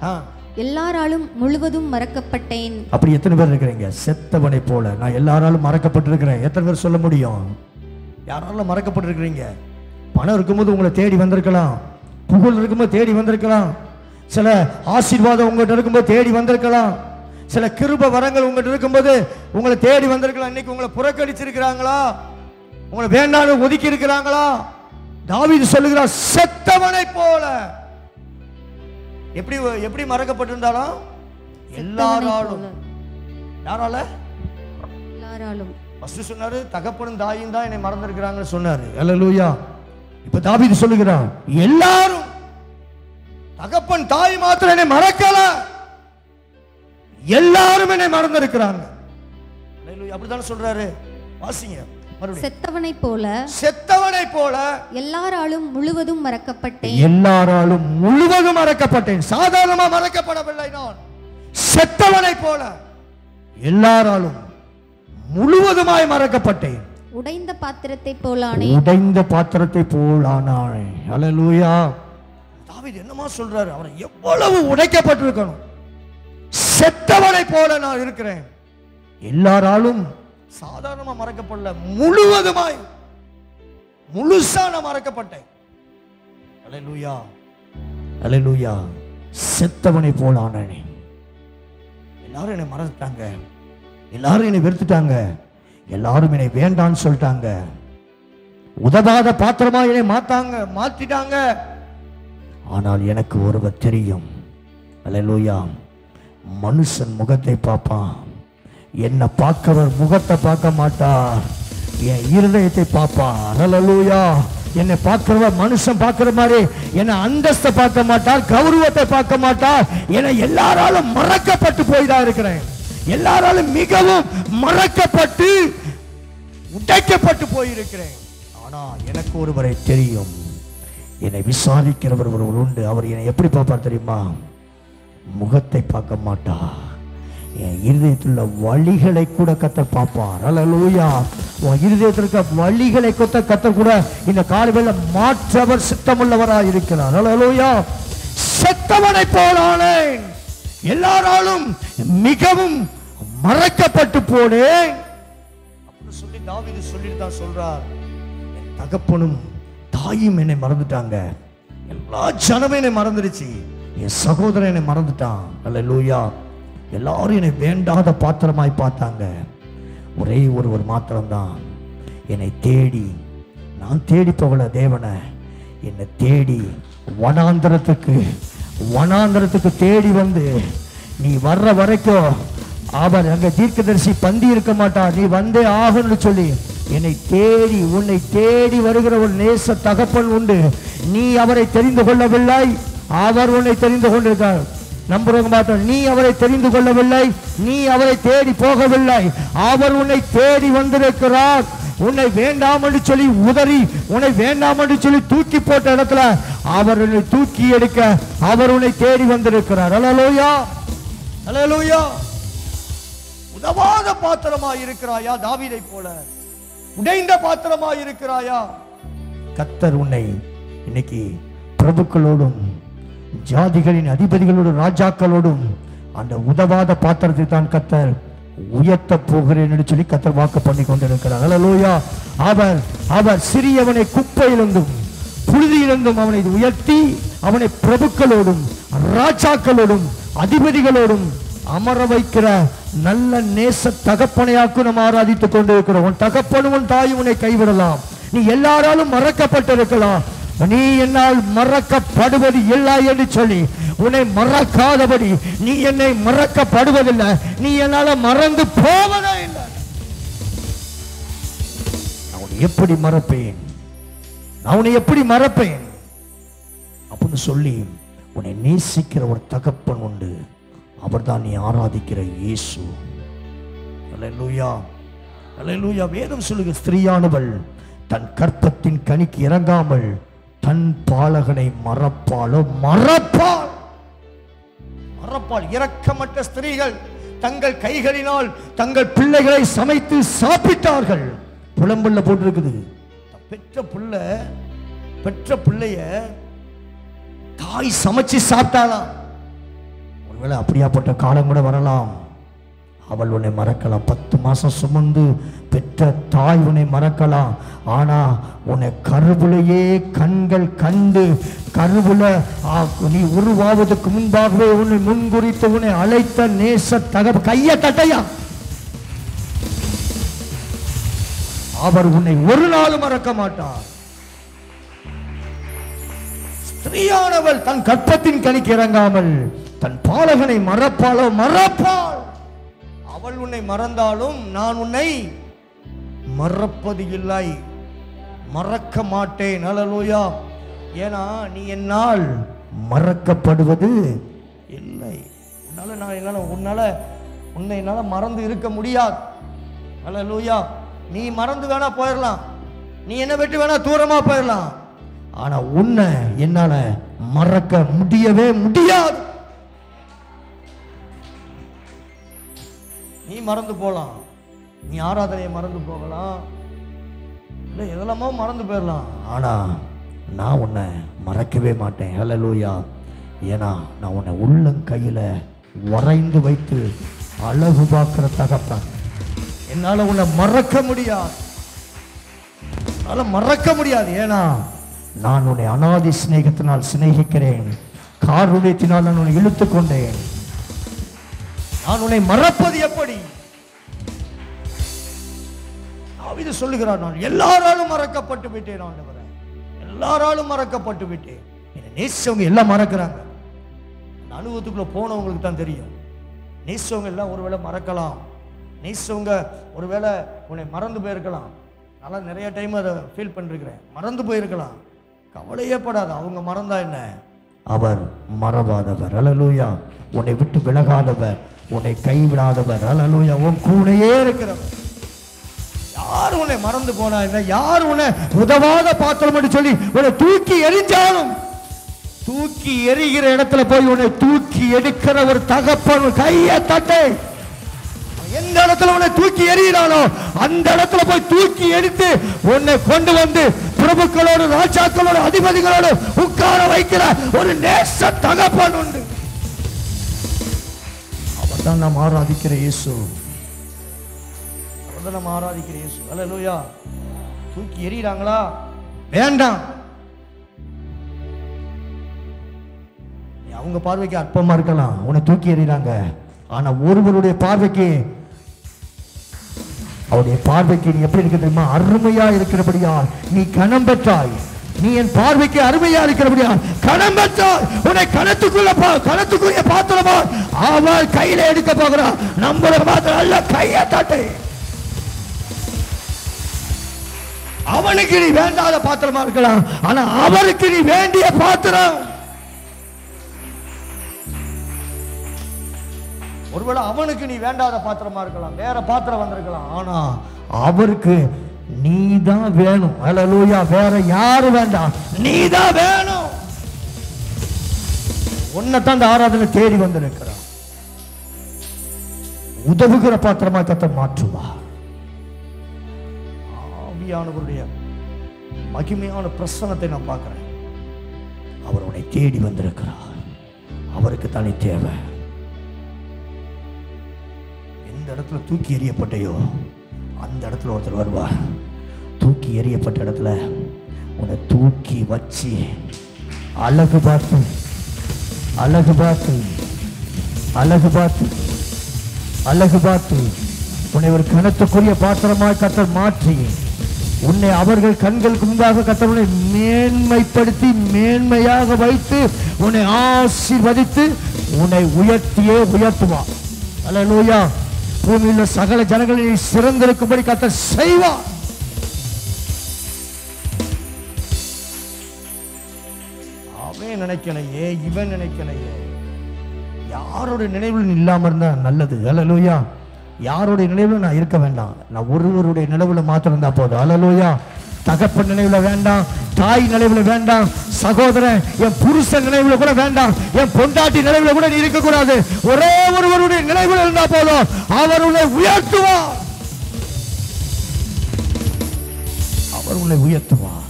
எல்லாராலும் முழுவதும் மறக்கப்பட்டேன் அப்படி எத்தனை பேர் இருக்கிறீங்க செத்தவனை போல நான் எல்லாராலும் மறக்கப்பட்டிருக்கிறேன் எத்தனை பேர் சொல்ல முடியும் யாராலும் மறக்கப்பட்டிருக்கிறீங்க பணம் இருக்கும்போது உங்களை தேடி வந்திருக்கலாம் புகழ் இருக்கும்போது தேடி வந்திருக்கலாம் சில ஆசீர்வாதம் உங்கள்கிட்ட இருக்கும்போது தேடி வந்திருக்கலாம் சில கிருப வரங்கள் உங்கள்கிட்ட இருக்கும்போது உங்களை தேடி வந்திருக்கலாம் இன்னைக்கு உங்களை புறக்கணிச்சிருக்கிறாங்களா உங்களை வேண்டாம் ஒதுக்கி இருக்கிறாங்களா தாவீது சொல்லுகிறார் செத்தவனை போல எப்படி எப்படி மறக்கப்பட்டிருந்தாலும் எல்லாராலும் யாரால எல்லாராலும் ஃபர்ஸ்ட் சொன்னாரு தகப்பனும் தாயும் தான் என்னை மறந்திருக்கிறாங்கன்னு சொன்னாரு அல்லேலூயா இப்ப தாவீது சொல்லுகிறான் எல்லாரும் தகப்பன் தாய் மாத்திரம் என்னை மறக்கல எல்லாரும் என்னை மறந்திருக்கிறாங்க அல்லேலூயா அப்படித்தானே சொல்றாரு வாசிங்க மறுபடியும் செத்தவனைப் போல செத்தவனை போல எல்லாராலும் முழுவதும் மறக்கப்பட்டேன் எல்லாராலும் முழுவதும் மறக்கப்பட்டேன் சாதாரணமா மறக்கப்படவில்லை நான் செத்தவனை போல எல்லாராலும் முழுவதுமாய் மறக்கப்பட்டேன் உடைந்த பாத்திரத்தைப் போலானே உடைந்த பாத்திரத்தை போல் ஆனானே அல்லேலூயா தாவீது என்னமா சொல்றாரு அவரை எவ்வளவு உடைக்கப்பட்டிருக்கணும் செத்தவனை போல நான் இருக்கிறேன் எல்லாராலும் சாதாரணமா மறக்கப்படல முழுவதுமாய் முழுசா நான் மறக்கப்பட்டேன் அல்லேலூயா அல்லேலூயா செத்தவனை போல் ஆனானே எல்லாரும் என்னை மறந்துட்டாங்க எல்லாரும் என்னை வெறுத்துட்டாங்க எல்லாரும் என்னை வேண்டான்னு சொல்லிட்டாங்க உதவாத பாத்திரமா என்னை மாத்தாங்க மாத்திட்டாங்க ஆனால் எனக்கு ஒருவர் தெரியும் அல்லேலூயா மனுஷன் முகத்தை பார்ப்பான் என்னை பார்க்கிறவர் முகத்தை பார்க்க மாட்டார் என் இருதயத்தை பார்ப்பார் அல்லேலூயா என்னை பார்க்கிறவர் மனுஷன் பார்க்கிற மாதிரி என்னை அந்தஸ்தை பார்க்க மாட்டார் கௌரவத்தை பார்க்க மாட்டார் என்னை எல்லாராலும் மறக்கப்பட்டு போய் தான் இருக்கிறேன் எல்லாராலும் மிகவும் மறக்கப்பட்டு உடைக்கப்பட்டு போயிருக்கிறேன் ஆனா எனக்கு ஒருவரை தெரியும் என்னை விசாரிக்கிறவர் ஒருவர் உண்டு அவர் என்னை எப்படி பார்ப்பார் தெரியுமா முகத்தை பார்க்க மாட்டார் என் இருதயத்தில் உள்ள வழிகளை கூட கத்த பார்ப்பார் அல்லேலூயா உன் இருதயத்தில் இருக்க வழிகளை கொத்த கத்த கூட இந்த காலவேளை மாற்றவர் சித்தமுள்ளவராய் இருக்கிறார் அல்லேலூயா செத்தவனை போலானேன் எல்லாராலும் மிகவும் மறக்கப்பட்டு போனேன் அப்படின்னு சொல்லி தாவீது சொல்லிட்டு தான் சொல்றார் என் தகப்பனும் தாயும் என்னை மறந்துட்டாங்க எல்லா ஜனமும் என்னை மறந்துடுச்சு என் சகோதரன் என்னை மறந்துட்டான் அல்லேலூயா எல்லாரும் என்னை வேண்டாத பாத்திரமாய் பார்த்தாங்க ஒரே ஒரு ஒரு மாத்திரம்தான் என்னை தேடி நான் தேடி போகல தேவனை என்னை தேடி வனாந்தரத்துக்கு வனாந்தரத்துக்கு தேடி வந்து நீ வர்ற வரைக்கும் அவர் அங்க தீர்க்கதரிசி பந்தி இருக்க மாட்டார் நீ வந்தே ஆகணும்னு சொல்லி என்னை தேடி உன்னை தேடி வருகிற ஒரு நேச தகப்பன் உண்டு நீ அவரை தெரிந்து கொள்ளவில்லை அவர் உன்னை தெரிந்து கொண்டிருக்கார் நம்புறவங்க பார்த்தோம் நீ அவரை தெரிந்து கொள்ளவில்லை நீ அவரை தேடி போகவில்லை அவர் உன்னை தேடி வந்திருக்கிறார் உன்னை வேண்டாம் என்று சொல்லி உதறி உன்னை வேண்டாம் என்று சொல்லி தூக்கி போட்ட இடத்துல அவர் உன்னை தூக்கி எடுக்க அவர் உன்னை தேடி வந்திருக்கிறார் அலலோயா அலலோயா உதவாத பாத்திரமா இருக்கிறாயா தாவீதை போல உடைந்த பாத்திரமா இருக்கிறாயா கத்தர் உன்னை இன்னைக்கு பிரபுக்களோடும் ஜாதிகளின் அதிபதிகளோடும் ராஜாக்களோடும் அந்த உதவாத பாத்திரத்தை தான் கத்தர் உயர்த்த போகிறேன் என்று சொல்லி கத்தர் வாக்கு பண்ணி கொண்டிருக்கிறார் அல்லேலூயா அவர் அவர் சிறியவனை குப்பையிலிருந்தும் புழுதியிலிருந்தும் அவனை உயர்த்தி அவனை பிரபுக்களோடும் ராஜாக்களோடும் அதிபதிகளோடும் அமர வைக்கிற நல்ல நேச தகப்பனையாக்கு நம்ம ஆராதித்துக் கொண்டிருக்கிறோம் உன் தகப்பனும் உன் தாயும் உன்னை கைவிடலாம் நீ எல்லாராலும் மறக்கப்பட்டிருக்கலாம் நீ என்னால் மறக்கப்படுவது இல்லை என்று சொல்லி உன்னை மறக்காதபடி நீ என்னை மறக்கப்படுவதில்லை நீ என்னால மறந்து போவதே இல்லை நான் உன்னை எப்படி மறப்பேன் நான் உன்னை எப்படி மறப்பேன் அப்படின்னு சொல்லி உன்னை நேசிக்கிற ஒரு தகப்பன் உண்டு அவர்தான் நீ ஆராதிக்கிற இயேசு அல்லேலூயா அல்லேலூயா வேதம் சொல்லுங்க ஸ்திரீயானவள் தன் கற்பத்தின் கனிக்கு இறங்காமல் தன் பாலகனை மறப்பாளோ மறப்பாள் மறப்பாள் இரக்கமற்ற ஸ்திரீகள் தங்கள் கைகளினால் தங்கள் பிள்ளைகளை சமைத்து சாப்பிட்டார்கள் புலம்புள்ள போட்டிருக்குது பெற்ற புள்ள பெற்ற பிள்ளைய தாய் சமைச்சு சாப்பிட்டாலாம் ஒருவேளை அப்படியாப்பட்ட காலம் கூட வரலாம் அவள் உன்னை மறக்கலாம் பத்து மாசம் சுமந்து பெற்ற தாய் உன்னை மறக்கலாம் ஆனா உன்னை கருவுலையே கண்கள் கண்டு கருவுல ஆ, நீ உருவாவதற்கு முன்பாகவே உன்னை முன்குறித்து உன்னை அழைத்த நேச தக கைய தட்டையா அவர் உன்னை ஒரு நாளும் மறக்க மாட்டார் ஸ்திரீயானவள் தன் கற்பத்தின் கணிக்கு இறங்காமல் தன் பாலகனை மறப்பாளோ மறப்பாள் அவள் உன்னை மறந்தாலும் நான் உன்னை மறப்பது இல்லை மறக்க மாட்டேன் அல்லேலூயா ஏன்னா நீ என்னால் மறக்கப்படுவது இல்லை உன்னால நான் என்னால உன்னால உன்னை என்னால மறந்து இருக்க முடியாது அல்லேலூயா நீ மறந்து வேணா போயிடலாம் நீ என்ன விட்டு வேணா தூரமா போயிடலாம் ஆனா உன்னை என்னால மறக்க முடியவே முடியாது நீ மறந்து போகலாம் நீ ஆராதனையை மறந்து போகலாம் இல்லை எதெல்லாமோ மறந்து போயிடலாம் ஆனா நான் உன்னை மறக்கவே மாட்டேன் ஹalleluya ஏன்னா நான் உன்னை உள்ளங்கையில வரைந்து வைத்து அழகு பார்க்கிற தகப்பன் என்னால உன்னை மறக்க முடியாது என்னால மறக்க முடியாது ஏன்னா நான் உன்னை அனாதி சிநேகத்தினால் சிநேகிக்கிறேன் காருண்யத்தினால் நான் உன்னை இழுத்துக் கொண்டேன் நான் உன்னை மறப்பது எப்படி தாவீது சொல்லுகிறார் நான் எல்லாராலும் மறக்கப்பட்டு விட்டேன் ஆண்டவரே எல்லாராலும் மறக்கப்பட்டு விட்டேன் என்னை நேசிச்சவங்க எல்லாம் மறக்கிறாங்க அந்த அனுபவத்துக்குள்ள போனவங்களுக்கு தான் தெரியும் நேசிச்சவங்க எல்லாம் ஒருவேளை மறக்கலாம் நேசிச்சவங்க ஒருவேளை உன்னை மறந்து போயிருக்கலாம் நல்லா நிறைய டைம் அதை ஃபீல் பண்ணிருக்கிறேன் மறந்து போயிருக்கலாம் கவலையே படாது அவங்க மறந்தா என்ன அவர் மறவாதவர் அலலூயா உன்னை விட்டு விலகாதவர் உன்னை கைவிடாதவர் அலலூயா உன் கூடையே இருக்கிறவர் யார் உன்னை மறந்து போனா என்ன யார் உன்னை உதவாத பாத்திரம் என்று சொல்லி உன்னை தூக்கி எரிஞ்சாலும் தூக்கி எரிகிற இடத்துல போய் உன்னை தூக்கி எடுக்கிற ஒரு தகப்பன் உன் கையை தட்டை எந்த இடத்துல உன்னை தூக்கி எறிகிறானோ அந்த இடத்துல போய் தூக்கி எடுத்து உன்னை கொண்டு வந்து பிரபுக்களோடு ராஜாக்களோடு அதிபதிகளோடு உட்கார வைக்கிற ஒரு நேச தகப்பன் உண்டு அவர் தான் நாம் ஆராதிக்கிற இயேசு அவர் தான் நாம் ஆராதிக்கிற இயேசு அல்லேலூயா தூக்கி எறிகிறாங்களா வேண்டாம் நீ அவங்க பார்வைக்கு அற்பமா இருக்கலாம் உன்னை தூக்கி எறிகிறாங்க ஆனா ஒருவருடைய பார்வைக்கு அவருடைய பார்வைக்கு நீ எப்படி இருக்க தெரியுமா அருமையா இருக்கிறபடியால் நீ கணம் பெற்றாய் நீ என் பார்வைக்கு அருமையா இருக்கிறபடியால் கணம் பெற்றாய் உன்னை கணத்துக்குள்ள பா கணத்துக்குரிய பாத்திரமா அவள் கையில எடுக்க போகிறான் நம்மள பாத்திரம் அல்ல கையை தட்டை அவனுக்கு நீ வேண்டாத பாத்திரமா இருக்கலாம் ஆனா அவருக்கு நீ வேண்டிய பாத்திரம் ஒருவேளை அவனுக்கு நீ வேண்டாத பாத்திரமா இருக்கலாம் வேற பாத்திரம் வந்திருக்கலாம் ஆனா அவருக்கு நீ தான் வேணும் அல்லேலூயா வேற யாரும் வேண்டாம் நீ தான் வேணும் உன்னைத்தான் இந்த ஆராதனை தேடி வந்திருக்கிறான் உதவுகிற பாத்திரமா கத்த மாற்றுவா ஆவியானவருடைய மகிமையான பிரசனத்தை நான் பார்க்கிறேன் அவர் உன்னை தேடி வந்திருக்கிறார் அவருக்கு தனி தேவை எந்த இடத்துல தூக்கி எறியப்பட்டையோ அந்த இடத்துல ஒருத்தர் வருவார் தூக்கி எறியப்பட்ட இடத்துல உன்னை தூக்கி வச்சு அழகு பார்த்து அழகு பார்த்து அழகு பார்த்து அழகு பார்த்து உன்னை ஒரு கணத்துக்குரிய பாத்திரமாய் கத்தர் மாற்றி உன்னை அவர்கள் கண்களுக்கு முன்பாக கத்தர் உன்னை மேன்மைப்படுத்தி மேன்மையாக வைத்து உன்னை ஆசீர்வதித்து உன்னை உயர்த்தியே உயர்த்துவார் அல்லேலூயா பூமியில் சகல ஜனங்களை நீ சிறந்திருக்கும்படி கத்தர் செய்வார் அவன் நினைக்கலையே இவன் நினைக்கலையே யாரோட நினைவில் நீ இல்லாம இருந்தா நல்லது அலலூயா யாருடைய நினைவில் நான் இருக்க வேண்டாம் நான் ஒருவருடைய நினைவுல மாத்திரம் இருந்தா போதும் அலலூயா தகப்பன் நினைவுல வேண்டாம் தாய் நினைவுல வேண்டாம் சகோதரன் என் புருஷன் நினைவுல கூட வேண்டாம் என் பொண்டாட்டி நினைவுல கூட நீ இருக்க கூடாது ஒரே ஒருவருடைய நினைவுல இருந்தா போதும் அவர் உன்னை உயர்த்துவார் அவர் உன்னை உயர்த்துவார்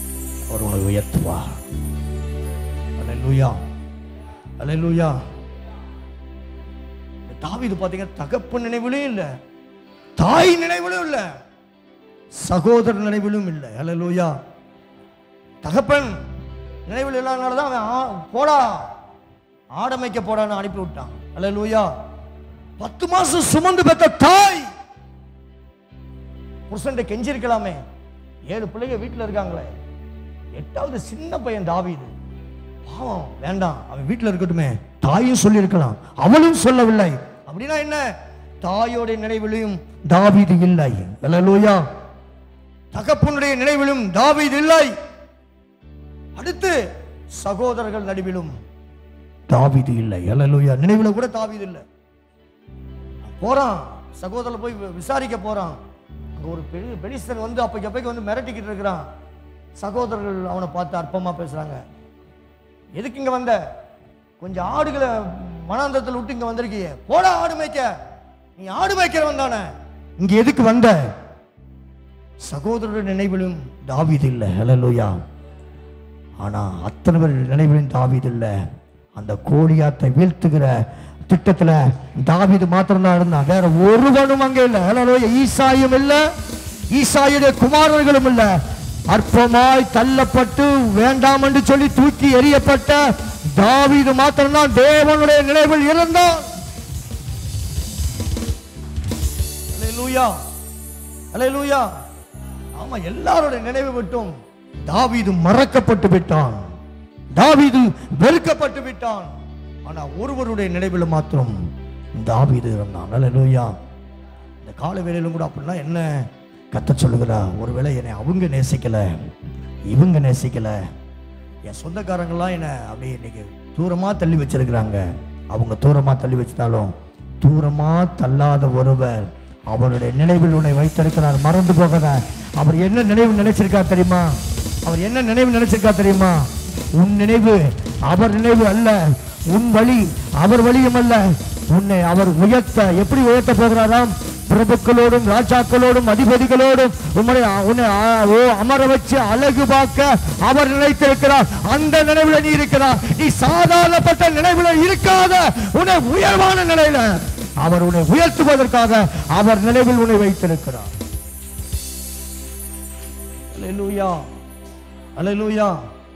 அவர் உன்னை உயர்த்துவார் அல்லேலூயா அல்லேலூயா தாவீது பார்த்தீங்கன்னா தகப்பன் நினைவிலும் இல்லை தாய் நினைவிலும் இல்லை சகோதரர் நினைவிலும் இல்லை ஹalleluya தகப்பன் நினைவில் இல்லாதனால தான் அவன் ஆ- போடா ஆடமைக்க போடான்னு அனுப்பி விட்டான் ஹalleluya பத்து மாசம் சுமந்து பெற்ற தாய் புருஷன்ட்ட கெஞ்சிருக்கலாமே ஏழு பிள்ளைங்க வீட்டில் இருக்காங்களே எட்டாவது சின்ன பையன் தாவீது பாவம் வேண்டாம் அவன் வீட்டில் இருக்கட்டுமே தாயும் சொல்லியிருக்கலாம் அவளும் சொல்லவில்லை அப்படின்னா என்ன தாயோடைய நினைவிலும் தாவீது இல்லை அல்லேலூயா தகப்பனுடைய நினைவிலும் தாவீது இல்லை அடுத்து சகோதரர்கள் நடுவிலும் தாவீது இல்லை அல்லேலூயா நினைவுல கூட தாவீது இல்லை போறான் சகோதரர் போய் வி- விசாரிக்க போறான் அங்க ஒரு பெரிய பெலிஸ்தன் வந்து அப்பைக்கு அப்பைக்கு வந்து மிரட்டிக்கிட்டு இருக்கிறான் சகோதரர்கள் அவனை பார்த்து அற்பமா பேசுறாங்க எதுக்கு இங்க வந்த கொஞ்சம் ஆடுகளை மனாந்தரத்தில் விட்டு இங்க வந்திருக்கியே போடா ஆடு மேய்க்க நீ ஆடு மேய்க்கிறவன் தானே இங்க எதுக்கு வந்த சகோதரர் நினைவிலும் தாவீது இல்லை ஹalleluya ஆனா அத்தனை பேர் நினைவிலும் தாவீது இல்லை அந்த கோலியாத்தை வீழ்த்துகிற திட்டத்துல தாவீது மாத்திரம்தான் இருந்தான் வேற ஒருவனும் அங்கே இல்லை ஹalleluya ஈசாயும் இல்லை ஈசாயுடைய குமாரர்களும் இல்லை அற்பமாய் தள்ளப்பட்டு வேண்டாம் என்று சொல்லி தூக்கி எறியப்பட்ட தாவீது மாத்திரம்தான் தேவனுடைய நினைவில் இருந்தான் ஹalleluya ஹalleluya ஆமா எல்லாருடைய நினைவு விட்டும் தாவீது மறக்கப்பட்டு விட்டான் தாவீது வெறுக்கப்பட்டு விட்டான் ஆனா ஒருவருடைய நினைவில் மாத்திரம் தாவீது இருந்தான் ஹalleluya இந்த கால வேளையிலும் கூட அப்படின்னா என்ன கத்த சொல்லுகிறா ஒருவேளை என்னை அவங்க நேசிக்கல இவங்க நேசிக்கல என் சொந்தக்காரங்களாம் என்னை அப்படியே இன்னைக்கு தூரமா தள்ளி வச்சிருக்கிறாங்க அவங்க தூரமா தள்ளி வச்சிட்டாலும் தூரமா தள்ளாத ஒருவர் அவருடைய நினைவில் உன்னை வைத்திருக்கிறார் மறந்து போகாத அவர் என்ன நினைவு நினைச்சிருக்கார் தெரியுமா அவர் என்ன நினைவு நினைச்சிருக்கா தெரியுமா உன் நினைவு அவர் நினைவு அல்ல உன் வழி அவர் வழியும் அல்ல உன்னை அவர் உயர்த்த எப்படி உயர்த்த போகிறாராம் பிரபுக்களோடும் ராஜாக்களோடும் அதிபதிகளோடும் உம்முடைய உன்னை ஆ- ஓ அமர வச்சு அழகு பார்க்க அவர் நினைத்திருக்கிறார் அந்த நினைவுல நீ இருக்கிறார் நீ சாதாரணப்பட்ட நினைவுல இருக்காத உன்னை உயர்வான நிலையில அவர் உன்னை உயர்த்துவதற்காக அவர் நினைவில் உன்னை வைத்திருக்கிறார் அல்லேலூயா அல்லேலூயா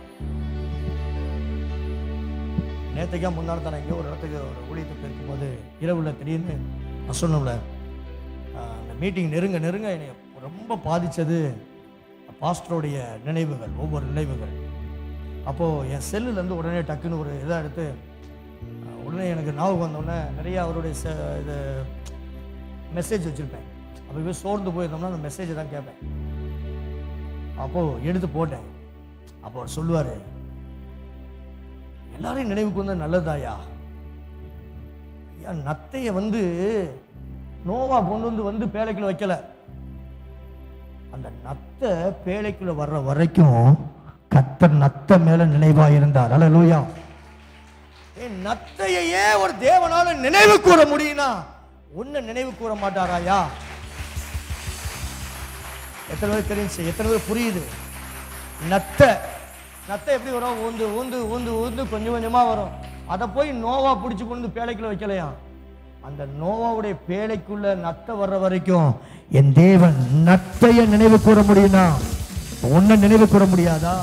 நேற்றுக்கா முன்னாடி தான் எங்கேயோ ஒரு இடத்துக்கு ஒரு ஊழியத்துக்கு இருக்கும்போது இரவுல திடீர்னு நான் சொன்னோம்ல ஆஹ், அந்த மீட்டிங் நெருங்க நெருங்க என்னை ரொம்ப பாதிச்சது பாஸ்டருடைய நினைவுகள் ஒவ்வொரு நினைவுகள் அப்போது என் செல்லுலேருந்து உடனே டக்குன்னு ஒரு இதை எடுத்து ஆஹ், உடனே எனக்கு ஞாபகம் வந்தோடனே நிறைய அவருடைய செ இது மெசேஜ் வச்சுருப்பேன் அப்போ சோர்ந்து போயிருந்தோம்னா அந்த மெசேஜை தான் கேட்பேன் அப்போது எடுத்து போட்டேன் அப்போ அவர் சொல்லுவார் எல்லாரையும் நினைவுக்கு வந்தா நல்லதாயா ஐயா நத்தைய வந்து நோவா கொண்டு வந்து வந்து பேழைக்குள்ள வைக்கல அந்த நத்தை பேழைக்குள்ள வர்ற வரைக்கும் கத்தர் நத்த மேல நினைவா இருந்தார் அல்ல ஏன் நத்தையே ஒரு தேவனால நினைவு கூற முடியும்னா உன்னை நினைவு கூற மாட்டாராயா எத்தனை பேர் தெரிஞ்சு எத்தனை பேர் புரியுது நத்தை நத்தை எப்படி வரும் ஊந்து ஊந்து ஊந்து ஊந்து கொஞ்சம் கொஞ்சமா வரும் அதை போய் நோவா பிடிச்சி கொண்டு வந்து பேழைக்குள்ள வைக்கலையாம் அந்த நோவாவுடைய பேழைக்குள்ள நத்தை வர்ற வரைக்கும் என் தேவன் நத்தைய நினைவு கூற முடியும்னா உன்னை நினைவு கூற முடியாதா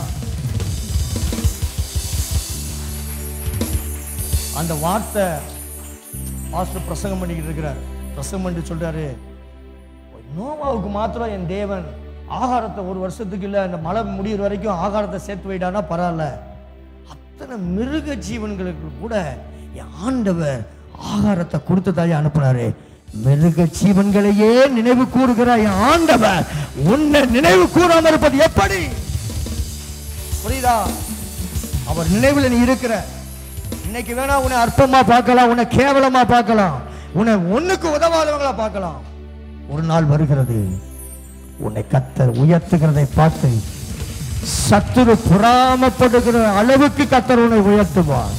அந்த வார்த்தை பாஸ்டர் பிரசங்கம் பண்ணிக்கிட்டு இருக்கிறார் பிரசங்கம் பண்ணி சொல்றாரு நோவாவுக்கு மாத்திரம் என் தேவன் ஆகாரத்தை ஒரு வருஷத்துக்கு இல்லை அந்த மழை முடியிற வரைக்கும் ஆகாரத்தை சேர்த்து வைடானா பரவாயில்ல அத்தனை மிருக ஜீவன்களுக்கு கூட என் ஆண்டவர் ஆகாரத்தை கொடுத்து தாயே அனுப்புனாரு மிருக ஜீவன்களையே நினைவு கூறுகிற என் ஆண்டவர் உன்னை நினைவு கூறாம இருப்பது எப்படி புரியுதா அவர் நினைவில் நீ இருக்கிற இன்னைக்கு வேணா உன்னை அற்பமா பார்க்கலாம் உன்னை கேவலமா பார்க்கலாம் உன்னை ஒண்ணுக்கு உதவாதவங்களா பார்க்கலாம் ஒரு நாள் வருகிறது உன்னை கத்தர் உயர்த்துகிறதை பார்த்து சத்துரு புறாமப்படுகிற அளவுக்கு கத்தர் உன்னை உயர்த்துவார்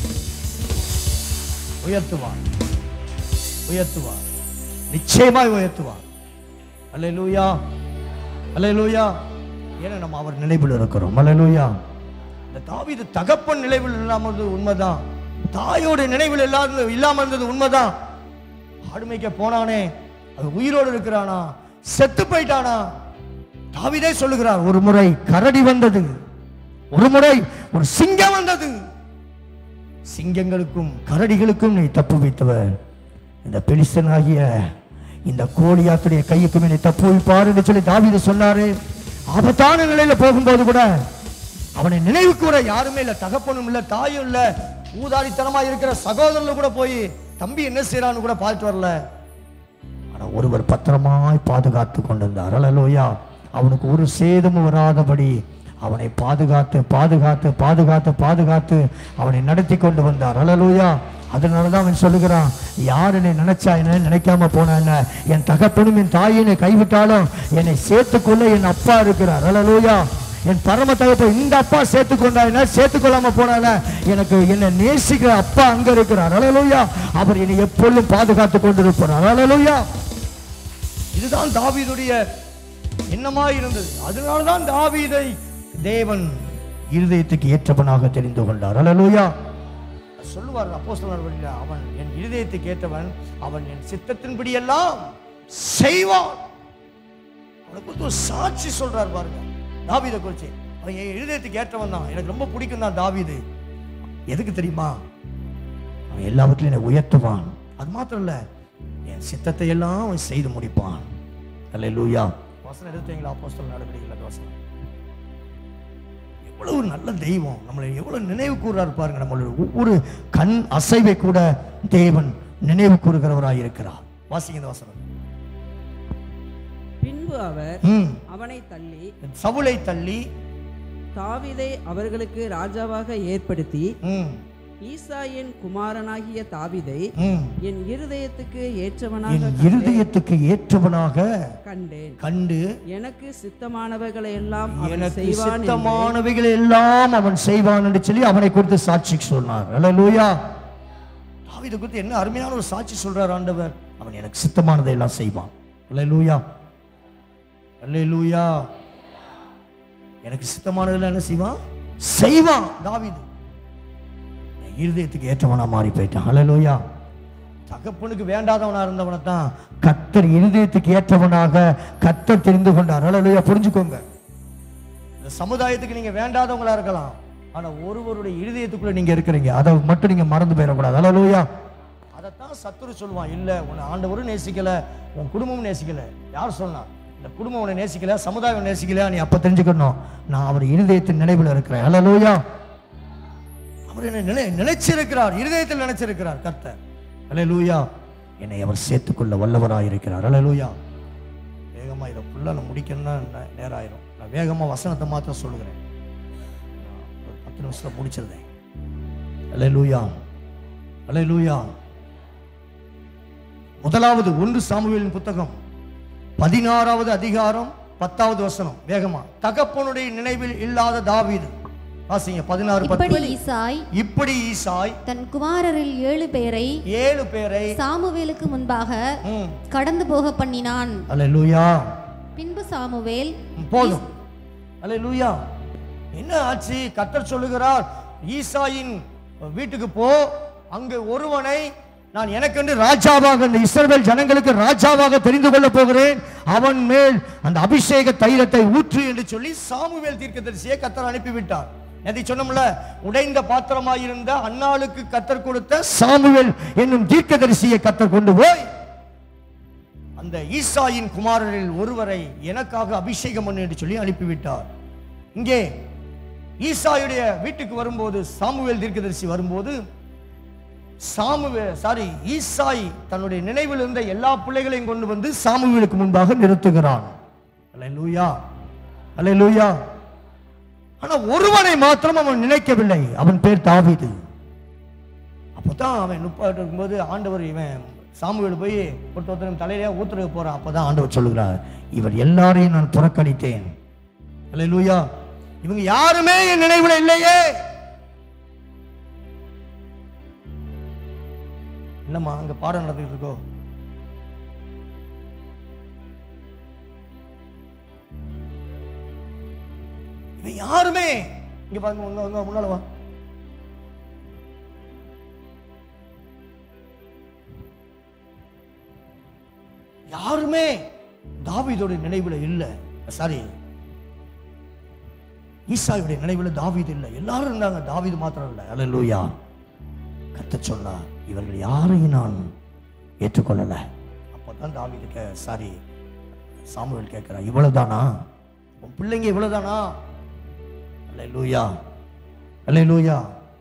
உயர்த்துவார் உயர்த்துவார் நிச்சயமாய் உயர்த்துவார் அல்லேலூயா அல்லேலூயா ஏன்னா நம்ம அவர் நினைவில் இருக்கிறோம் அல்லேலூயா இந்த தாவீது தகப்பன் நினைவில் இல்லாமல் இருந்தது உண்மைதான் தாயோட நினைவில் இல்லாத இல்லாமல் இருந்தது உண்மைதான் ஆடு மேய்க்க போனானே அது உயிரோடு இருக்கிறானா செத்து போயிட்டானா தாவீதே சொல்லுகிறார் ஒரு முறை கரடி வந்தது ஒரு முறை ஒரு சிங்கம் வந்தது சிங்கங்களுக்கும் கரடிகளுக்கும் நீ தப்பு வைத்தவர் இந்த பெலிஸ்தனாகிய இந்த கோலியாத்துடைய கையுக்கும் நீ தப்பு வைப்பார் என்று சொல்லி தாவீது சொன்னாரு ஆபத்தான நிலையில போகும்போது கூட அவனை நினைவு கூட யாருமே இல்ல தகப்பனும் இல்ல தாயும் இல்ல ஊதாரித்தனமா இருக்கிற சகோதரர்கள் கூட போய் தம்பி என்ன செய்யறான்னு கூட பார்த்துட்டு வரல ஆனா ஒருவர் பத்திரமாய் பாதுகாத்து கொண்டிருந்தார் அல்லலோயா அவனுக்கு ஒரு சேதமும் வராதபடி அவனை பாதுகாத்து பாதுகாத்து பாதுகாத்து பாதுகாத்து அவனை நடத்தி கொண்டு வந்தார் அல்லலோயா அதனால தான் அவன் சொல்லுகிறான் யார் என்னை நினைச்சா என்ன நினைக்காம போனா என்ன என் தகப்பனும் என் தாயை என்னை கைவிட்டாலும் என்னை சேர்த்துக்கொள்ள என் அப்பா இருக்கிறார் அல்லலோயா என் பரம தகப்பன் இந்த அப்பா சேர்த்துக்கொண்டா என்ன சேர்த்துக்கொள்ளாம போனால எனக்கு என்னை நேசிக்கிற அப்பா அங்க இருக்கிறார் அல்லலோயா அவர் என்னை எப்பொழுதும் பாதுகாத்து கொண்டிருப்பார் அல்லலோயா இதுதான் தாவீதுடைய எண்ணமா இருந்தது அதனால்தான் தாவீதை தேவன் இருதயத்துக்கு ஏற்றவனாக தெரிந்து கொண்டார் அல்லேலூயா சொல்லுவார் அப்போஸ்தலர் வழியில அவன் என் இருதயத்துக்கு ஏற்றவன் அவன் என் சித்தத்தின்படி எல்லாம் செய்வான் அவனை குறித்து ஒரு சாட்சி சொல்றார் பாருங்க தாவீதை குறிச்சு அவன் என் இருதயத்துக்கு ஏற்றவன் தான் எனக்கு ரொம்ப பிடிக்கும் தான் தாவீது எதுக்கு தெரியுமா அவன் எல்லாவற்றிலும் என்னை உயர்த்துவான் அது மாத்திரம் இல்ல என் சித்தத்தை எல்லாம் அவன் செய்து முடிப்பான் அல்லேலூயா வசனம் எடுத்தீங்களா அப்போஸ்தலர் நடவடிக்கைகள் அந்த வசனம் எவ்வளவு நல்ல தெய்வம் நம்மளை எவ்வளவு நினைவு கூறாரு பாருங்க நம்மளுடைய ஒவ்வொரு கண் அசைவை கூட தேவன் நினைவு கூறுகிறவராய் இருக்கிறார் வாசிங்க இந்த வசனம் பின்பு அவர் ம். அவனை தள்ளி சவுலை தள்ளி தாவீதை அவர்களுக்கு ராஜாவாக ஏற்படுத்தி ம், ஈசாயின் குமாரனாகிய தாவீதை ம். என் இருதயத்துக்கு ஏற்றவனாக என் கண்டேன். இருதயத்துக்கு ஏற்றவனாக கண்டேன் கண்டு எனக்கு சித்தமானவைகளை எல்லாம் அவன் எனக்கு செய்வான் என்று சித்தமானவைகள் எல்லாம் அவன் செய்வான் என்று சொல்லி அவனை குறித்து சாட்சி சொன்னார் அல்லேலூயா தாவீதை குறித்து என்ன அருமையான ஒரு சாட்சி சொல்றார் ஆண்டவர் அவன் எனக்கு சித்தமானதை எல்லாம் செய்வான் அல்லேலூயா அல்லேலூயா எனக்கு சித்தமானதெல்லாம் என்ன செய்வான் செய்வான் தாவீது என் இருதயத்துக்கு ஏற்றவனா மாறி போயிட்டான் அல்லேலூயா தகப்பனுக்கு வேண்டாதவனா இருந்தவனை தான் கத்தர் இருதயத்துக்கு ஏற்றவனாக கத்தர் தெரிந்து கொண்டார் அல்லேலூயா புரிஞ்சுக்கோங்க இந்த சமுதாயத்துக்கு நீங்க வேண்டாதவங்களா இருக்கலாம் ஆனா ஒருவருடைய இருதயத்துக்குள்ள நீங்க இருக்கிறீங்க அதை மட்டும் நீங்க மறந்து போயிடக்கூடாது அல்லேலூயா அதைத்தான் சத்துரு சொல்லுவான் இல்ல உன்னை ஆண்டவரும் நேசிக்கல உன் குடும்பமும் நேசிக்கல யார் சொன்னா இந்த குடும்பம் உன்னை நேசிக்கல சமுதாயம் நேசிக்கல நீ அப்ப தெரிஞ்சுக்கணும் நான் அவர் இருதயத்தின் நினைவில் இருக்கிறேன் அல்லேலூயா அவர் என்னை நினை நினைச்சிருக்கிறார் இருதயத்தில் நினைச்சிருக்கிறார் கர்த்தர் அல்லேலூயா என்னை அவர் சேர்த்துக்கொள்ள வல்லவராக இருக்கிறார் அல்லேலூயா வேகமா இதை ஃபுல்லாக நான் முடிக்கணும்னா நே- நேரம் ஆயிரும் நான் வேகமா வசனத்தை மாத்திரம் சொல்லுகிறேன் நான் ஒரு பத்து நிமிஷத்துல முடிச்சிருந்தேன் அல்லேலூயா அல்லேலூயா முதலாவது ஒன்று சாமுவேலின் புத்தகம் பதினாறாவது அதிகாரம் பத்தாவது வசனம் வேகமா தகப்பனுடைய நினைவில் இல்லாத தாவீது வாசிங்க பதினாறு பத்து இப்படி ஈசாய் இப்படி ஈசாய் தன் குமாரரில் ஏழு பேரை ஏழு பேரை சாமுவேலுக்கு முன்பாக ம், கடந்து போக பண்ணினான் அல்லேலூயா பின்பு சாமுவேல் ம், போதும் அல்லேலூயா என்ன ஆச்சு கர்த்தர் சொல்லுகிறார் ஈசாயின் வீட்டுக்கு போ அங்கு ஒருவனை நான் எனக்கென்று ராஜாவாக இந்த இஸ்ரவேல் ஜனங்களுக்கு ராஜாவாக தெரிந்து கொள்ள போகிறேன் அவன் மேல் அந்த அபிஷேக தைலத்தை ஊற்று என்று சொல்லி சாமுவேல் தீர்க்கதரிசியை கர்த்தர் அனுப்பிவிட்டார் நேற்று சொன்னோம்ல உடைந்த பாத்திரமாயிருந்த அன்னாளுக்கு கத்தர் கொடுத்த சாமுவேல் என்னும் தீர்க்கதரிசியை கத்தர் கொண்டு போய் அந்த ஈசாயின் குமாரரில் ஒருவரை எனக்காக அபிஷேகம் பண்ணு என்று சொல்லி அனுப்பிவிட்டார் இங்கே ஈசாயுடைய வீட்டுக்கு வரும்போது சாமுவேல் தீர்க்கதரிசி வரும்போது சாமுவே சாரி ஈசாய் தன்னுடைய நினைவில் இருந்த எல்லா பிள்ளைகளையும் கொண்டு வந்து சாமுவேலுக்கு முன்பாக நிறுத்துகிறான் அல்லேலூயா அல்லேலூயா ஆனா ஒருவனை மாத்திரம் அவன் நினைக்கவில்லை அவன் பேர் தாவீது அப்பதான் அவன் நுப்பாட்டு இருக்கும்போது ஆண்டவர் இவன் சாமுவேல் போய் ஒருத்தரும் தலையிலே ஊத்துறதுக்கு போறான் அப்பதான் ஆண்டவர் சொல்லுகிறார் இவர் எல்லாரையும் நான் புறக்கணித்தேன் அல்லேலூயா இவங்க யாருமே என் நினைவுல இல்லையே இல்லம்மா அங்க பாடம் நடந்துட்டு இருக்கோ இவன் யாருமே இங்க பாருங்க உங்க உங்க முன்னால வா யாருமே தாவீதோட நினைவுல இல்லை சாரி ஈசாயுடைய நினைவுல தாவீது இல்லை எல்லாரும் இருந்தாங்க தாவீது மாத்திரம் இல்லை அல்லேலூயா கத்த சொன்னா இவர்கள் யாரையும் நான் ஏற்றுக்கொள்ளல அப்பதான் தாவீது கே சாரி சாமுவேல் கேட்கிறான் இவ்வளவுதானா உன் பிள்ளைங்க இவ்வளவுதானா அல்லேலூயா அல்லேலூயா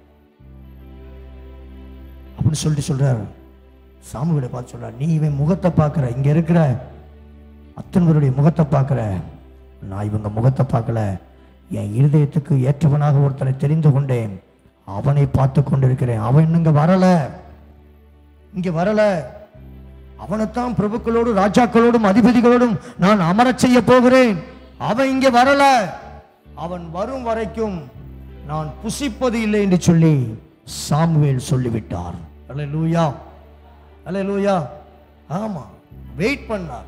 அப்படின்னு சொல்லிட்டு சொல்றாரு சாமுவேலை பார்த்து சொல்றார் நீ இவன் முகத்தை பார்க்கிற இங்க இருக்கிற அத்தன்வருடைய முகத்தை பார்க்கிற நான் இவங்க முகத்தை பார்க்கல என் இருதயத்துக்கு ஏற்றவனாக ஒருத்தனை தெரிந்து கொண்டேன் அவனை பார்த்து கொண்டிருக்கிறேன் அவன் இங்க வரல இங்க வரல அவனைத்தான் பிரபுக்களோடு ராஜாக்களோடும் அதிபதிகளோடும் நான் அமரச் செய்ய போகிறேன் அவன் இங்க வரல அவன் வரும் வரைக்கும் நான் புசிப்பது இல்லை என்று சொல்லி சாமுவேல் சொல்லிவிட்டார் அல்லேலூயா அல்லேலூயா ஆமா வெயிட் பண்ணார்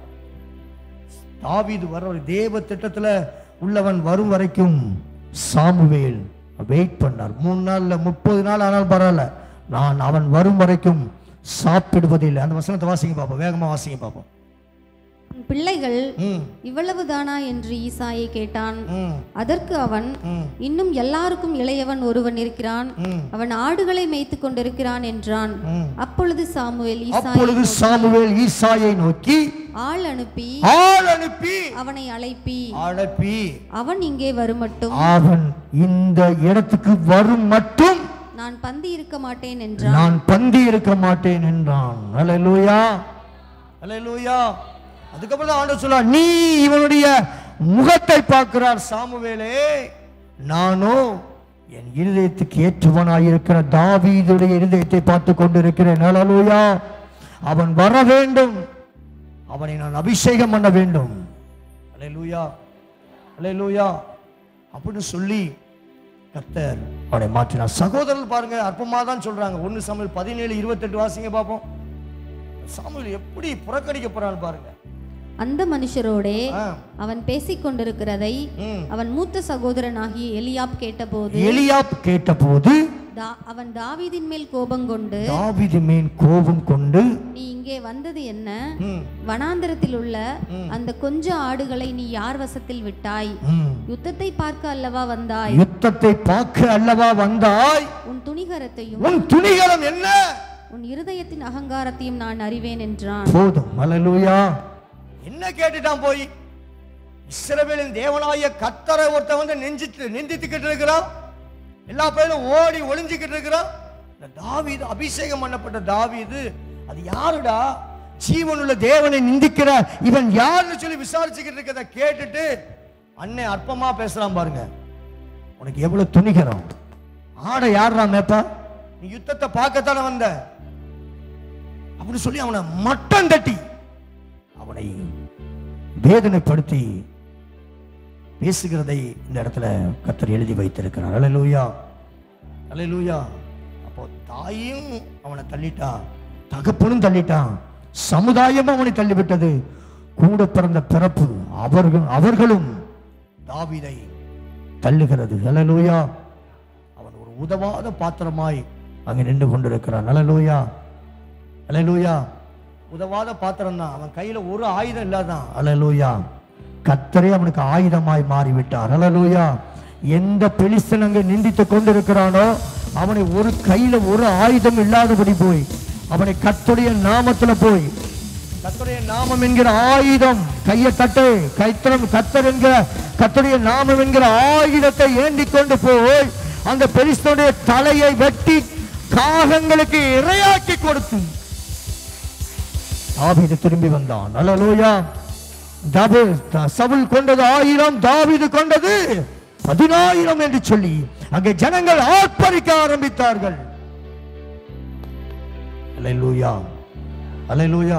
தாவீது வர ஒரு தேவ திட்டத்துல உள்ளவன் வரும் வரைக்கும் சாமுவேல் வெயிட் பண்ணார் மூணு நாள்ல முப்பது நாள் ஆனாலும் பரவாயில்ல நான் அவன் வரும் வரைக்கும் சாப்பிடுவதில்லை அந்த வசனத்தை வாசிங்க பார்ப்போம் வேகமா வாசிங்க பார்ப்போம் உன் பிள்ளைகள் ம் இவ்வளவுதானா என்று ஈசாயை கேட்டான் ம் அதற்கு அவன் ம் இன்னும் எல்லாருக்கும் இளையவன் ஒருவன் இருக்கிறான் ம் அவன் ஆடுகளை மேய்த்து கொண்டிருக்கிறான் என்றான் ம். அப்பொழுது சாமுவேல் ஈசாயை அப்பொழுது சாமுவேல் ஈசாயை நோக்கி ஆள் அனுப்பி ஆள் அனுப்பி அவனை அழைப்பி அழைப்பி அவன் இங்கே வருமட்டும் அவன் இந்த இடத்துக்கு வரும் மட்டும் நான் பந்தி இருக்க மாட்டேன் என்றான் நான் பந்தி இருக்க மாட்டேன் என்றான் அல்லேலூயா அல்லேலூயா அதுக்கப்புறம் தான் ஆண்டவர் சொல்றார் நீ இவனுடைய முகத்தை பார்க்கிறார் சாமுவேலே நானோ என் இருதயத்துக்கு ஏற்றவனாயிருக்கிற தாவீதுடைய இருதயத்தை பார்த்து கொண்டிருக்கிறேன் அல்லேலூயா அவன் வர வேண்டும் அவனை நான் அபிஷேகம் பண்ண வேண்டும் அல்லேலூயா அல்லேலூயா அப்படின்னு சொல்லி கர்த்தர் அவனை மாற்றினார் சகோதரர்கள் பாருங்க அற்பமா தான் சொல்றாங்க ஒன்னு சமையல் பதினேழு இருபத்தெட்டு வாசிங்க பார்ப்போம் சாமுவேல் எப்படி புறக்கணிக்கப்படுறான்னு பாருங்க அந்த மனுஷரோடே ஆ, அவன் பேசிக் கொண்டிருக்கிறதை ம். அவன் மூத்த சகோதரனாகிய எலியாப் கேட்டபோது எலியாப் கேட்டபோது தா- அவன் தாவீதின் மேல் கோபங்கொண்டு தாவீது மேல் கோபம் கொண்டு நீ இங்கே வந்தது என்ன ம், வனாந்தரத்தில் உள்ள அந்த கொஞ்ச ஆடுகளை நீ யார் வசத்தில் விட்டாய் ம், யுத்தத்தை பார்க்க அல்லவா வந்தாய் யுத்தத்தை பார்க்க அல்லவா வந்தாய் உன் துணிகரத்தையும் உன் துணிகரம் என்ன உன் இருதயத்தின் அகங்காரத்தையும் நான் அறிவேன் என்றான் போதும் அல்லேலூயா என்ன கேட்டுட்டான் போய் இஸ்ரவேலின் தேவனாய கத்தரை ஒருத்தன் வந்து நெஞ்சிட்டு நிந்தித்துக்கிட்டு இருக்கிறான் எல்லா பேரும் ஓடி ஒளிஞ்சுக்கிட்டு இருக்கிறான் இந்த தாவீது அபிஷேகம் பண்ணப்பட்ட தாவீது அது யாருடா ஜீவனுள்ள தேவனை நிந்திக்கிற இவன் யாருன்னு சொல்லி விசாரிச்சுக்கிட்டு இருக்கிறத கேட்டுட்டு அண்ணன் அற்பமா பேசுறான் பாருங்க உனக்கு எவ்வளவு துணிகரம் ஆடை யாருடா மேப்பா நீ யுத்தத்தை பார்க்கத்தானே வந்த அப்படின்னு சொல்லி அவனை மட்டம் தட்டி அவனை வேதனைப்படுத்தி பேசுகிறதை இந்த இடத்துல கத்தர் எழுதி வைத்திருக்கிறார் அல்லேலூயா அல்லேலூயா அப்போ தாயும் அவனை தள்ளிட்டான் தகப்பனும் தள்ளிட்டான் சமுதாயமும் அவனை தள்ளிவிட்டது கூட பிறந்த பிறப்பு அவர்கள் அவர்களும் தாவீதை தள்ளுகிறது அல்லேலூயா அவன் ஒரு உதவாத பாத்திரமாய் அங்கே நின்று கொண்டிருக்கிறான் அல்லேலூயா அல்லேலூயா உதவாத பாத்திரம் தான் அவன் கையில ஒரு ஆயுதம் இல்லாதான் அல்லேலூயா கத்தரே அவனுக்கு ஆயுதமாய் மாறிவிட்டார் அல்லேலூயா எந்த பெலிஸ்தன் அங்கே நிந்தித்துக் கொண்டிருக்கிறானோ அவனை ஒரு கையில ஒரு ஆயுதம் இல்லாதபடி போய் அவனை கத்துடைய நாமத்துல போய் கத்தருடைய நாமம் என்கிற ஆயுதம் கையை தட்டு கைத்தரம் கத்தர் என்கிற கத்தருடைய நாமம் என்கிற ஆயுதத்தை ஏந்தி கொண்டு போய் அந்த பெலிஸ்தனுடைய தலையை வெட்டி காகங்களுக்கு இரையாக்கி கொடுத்து தாவீது திரும்பி வந்தான் அல்லேலூயா தாவி சவுல் கொண்டது ஆயிரம் தாவீது கொண்டது பதினாயிரம் என்று சொல்லி அங்கே ஜனங்கள் ஆர்ப்பரிக்க ஆரம்பித்தார்கள் அல்லேலூயா அல்லேலூயா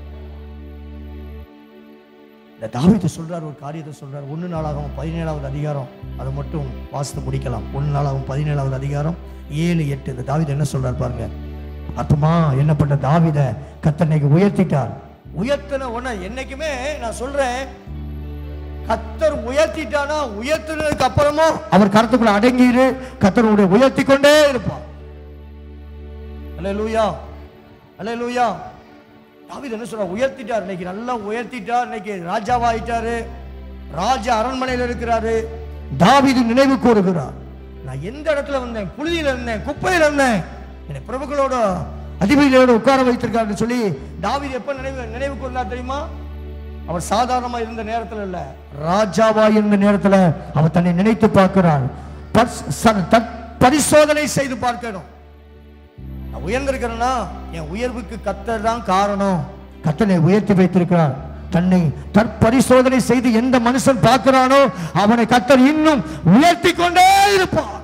இந்த தாவீது சொல்றார் ஒரு காரியத்தை சொல்றார் ஒன்று நாளாகவும் பதினேழாவது அதிகாரம் அதை மட்டும் வாசித்து முடிக்கலாம் ஒன்று நாளாகவும் பதினேழாவது அதிகாரம் ஏழு எட்டு இந்த தாவீது என்ன சொல்றார் பாருங்க அற்பமா என்னப்பட்ட தாவீத கத்தனைக்கு உயர்த்திட்டார் உயர்த்தின உடனே என்னைக்குமே நான் சொல்றேன் கத்தர் உயர்த்திட்டானா உயர்த்தினதுக்கு அப்புறமும் அவர் கருத்துக்குள்ள அடங்கிடு கத்தர் உடைய உயர்த்தி கொண்டே இருப்பார் அல்லேலூயா அல்லேலூயா தாவீது என்ன சொல்ற உயர்த்திட்டார் இன்னைக்கு நல்லா உயர்த்திட்டார் இன்னைக்கு ராஜாவாயிட்டாரு ராஜ அரண்மனையில் இருக்கிறாரு தாவீது நினைவு கூறுகிறார் நான் எந்த இடத்துல வந்தேன் புழுதியில இருந்தேன் குப்பையில இருந்தேன் என்னை பிரபுக்களோட அதிபதிகளோட உட்கார வைத்திருக்காருன்னு சொல்லி தாவீது எப்ப நினைவு நினைவு கூர்ந்தார் தெரியுமா அவர் சாதாரணமா இருந்த நேரத்துல இல்ல ராஜாவா இருந்த நேரத்துல அவர் தன்னை நினைத்து பார்க்கிறார் பரிஸ்- ச- தற்- பரிசோதனை செய்து பார்க்கணும் நான் உயர்ந்திருக்கிறேன்னா என் உயர்வுக்கு கத்தர் தான் காரணம் கத்தனை உயர்த்தி வைத்திருக்கிறார் தன்னை தற்பரிசோதனை செய்து எந்த மனுஷன் பார்க்கிறானோ அவனை கத்தர் இன்னும் உயர்த்தி கொண்டே இருப்பார்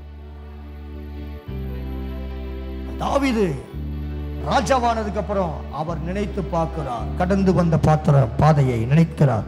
தாவீது ராஜாவானதுக்கு அப்புறம் அவர் நினைத்து பார்க்கிறார் கடந்து வந்த பாத்திர பாதையை நினைக்கிறார்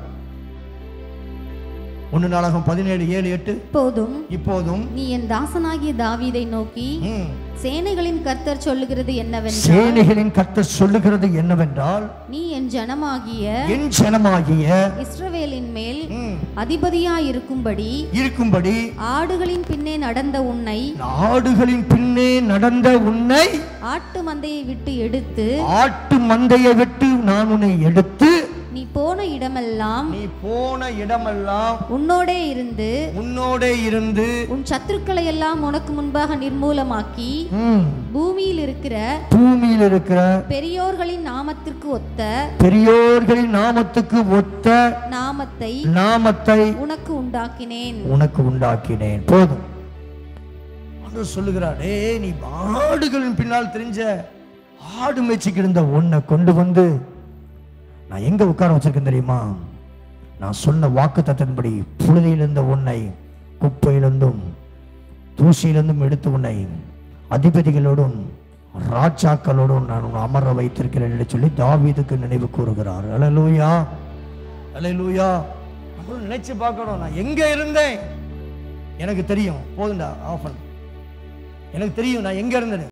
ஒன்னு நாளாகும் பதினேழு ஏழு எட்டு இப்போதும் இப்போதும் நீ என் தாசனாகிய தாவீதை நோக்கி ம், சேனைகளின் கர்த்தர் சொல்லுகிறது என்னவென்றால் சேனைகளின் கர்த்தர் சொல்லுகிறது என்னவென்றால் நீ என் ஜனமாகிய என் ஜனமாகிய இஸ்ரவேலின் மேல் ம், அதிபதியாயிருக்கும்படி இருக்கும்படி ஆடுகளின் பின்னே நடந்த உன்னை ஆடுகளின் பின்னே நடந்த உன்னை ஆட்டு மந்தையை விட்டு எடுத்து ஆட்டு மந்தையை விட்டு நான் உன்னை எடுத்து நீ போன இடமெல்லாம் நீ போன இடமெல்லாம் உன்னோடே இருந்து உன்னோடே இருந்து உன் சத்துருக்களை எல்லாம் உனக்கு முன்பாக நிர்மூலமாக்கி ம், பூமியில் இருக்கிற பூமியில் இருக்கிற பெரியோர்களின் நாமத்திற்கு ஒத்த பெரியோர்களின் நாமத்துக்கு ஒத்த நாமத்தை நாமத்தை உனக்கு உண்டாக்கினேன் உனக்கு உண்டாக்கினேன் போதும் ஆண்டவர் சொல்லுகிறார் ஏய் நீ ஆடுகளின் பின்னால் தெரிஞ்ச ஆடு மேய்ச்சிக்கு இருந்த உன்னை கொண்டு வந்து நான் எங்க உட்கார வச்சிருக்கேன் தெரியுமா நான் சொன்ன வாக்கு தத்தின்படி புழுதியில் இருந்த உன்னை குப்பையிலிருந்தும் தூசியிலிருந்தும் எடுத்து உன்னை அதிபதிகளோடும் ராஜாக்களோடும் நான் உன்னை அமர வைத்திருக்கிறேன் என்று சொல்லி தாவீதுக்கு நினைவு கூறுகிறார் அலலூயா அலலூயா நம்மளும் நினைச்சு பார்க்கணும் நான் எங்க இருந்தேன் எனக்கு தெரியும் போதுண்டா ஆஃபன் எனக்கு தெரியும் நான் எங்க இருந்தேன்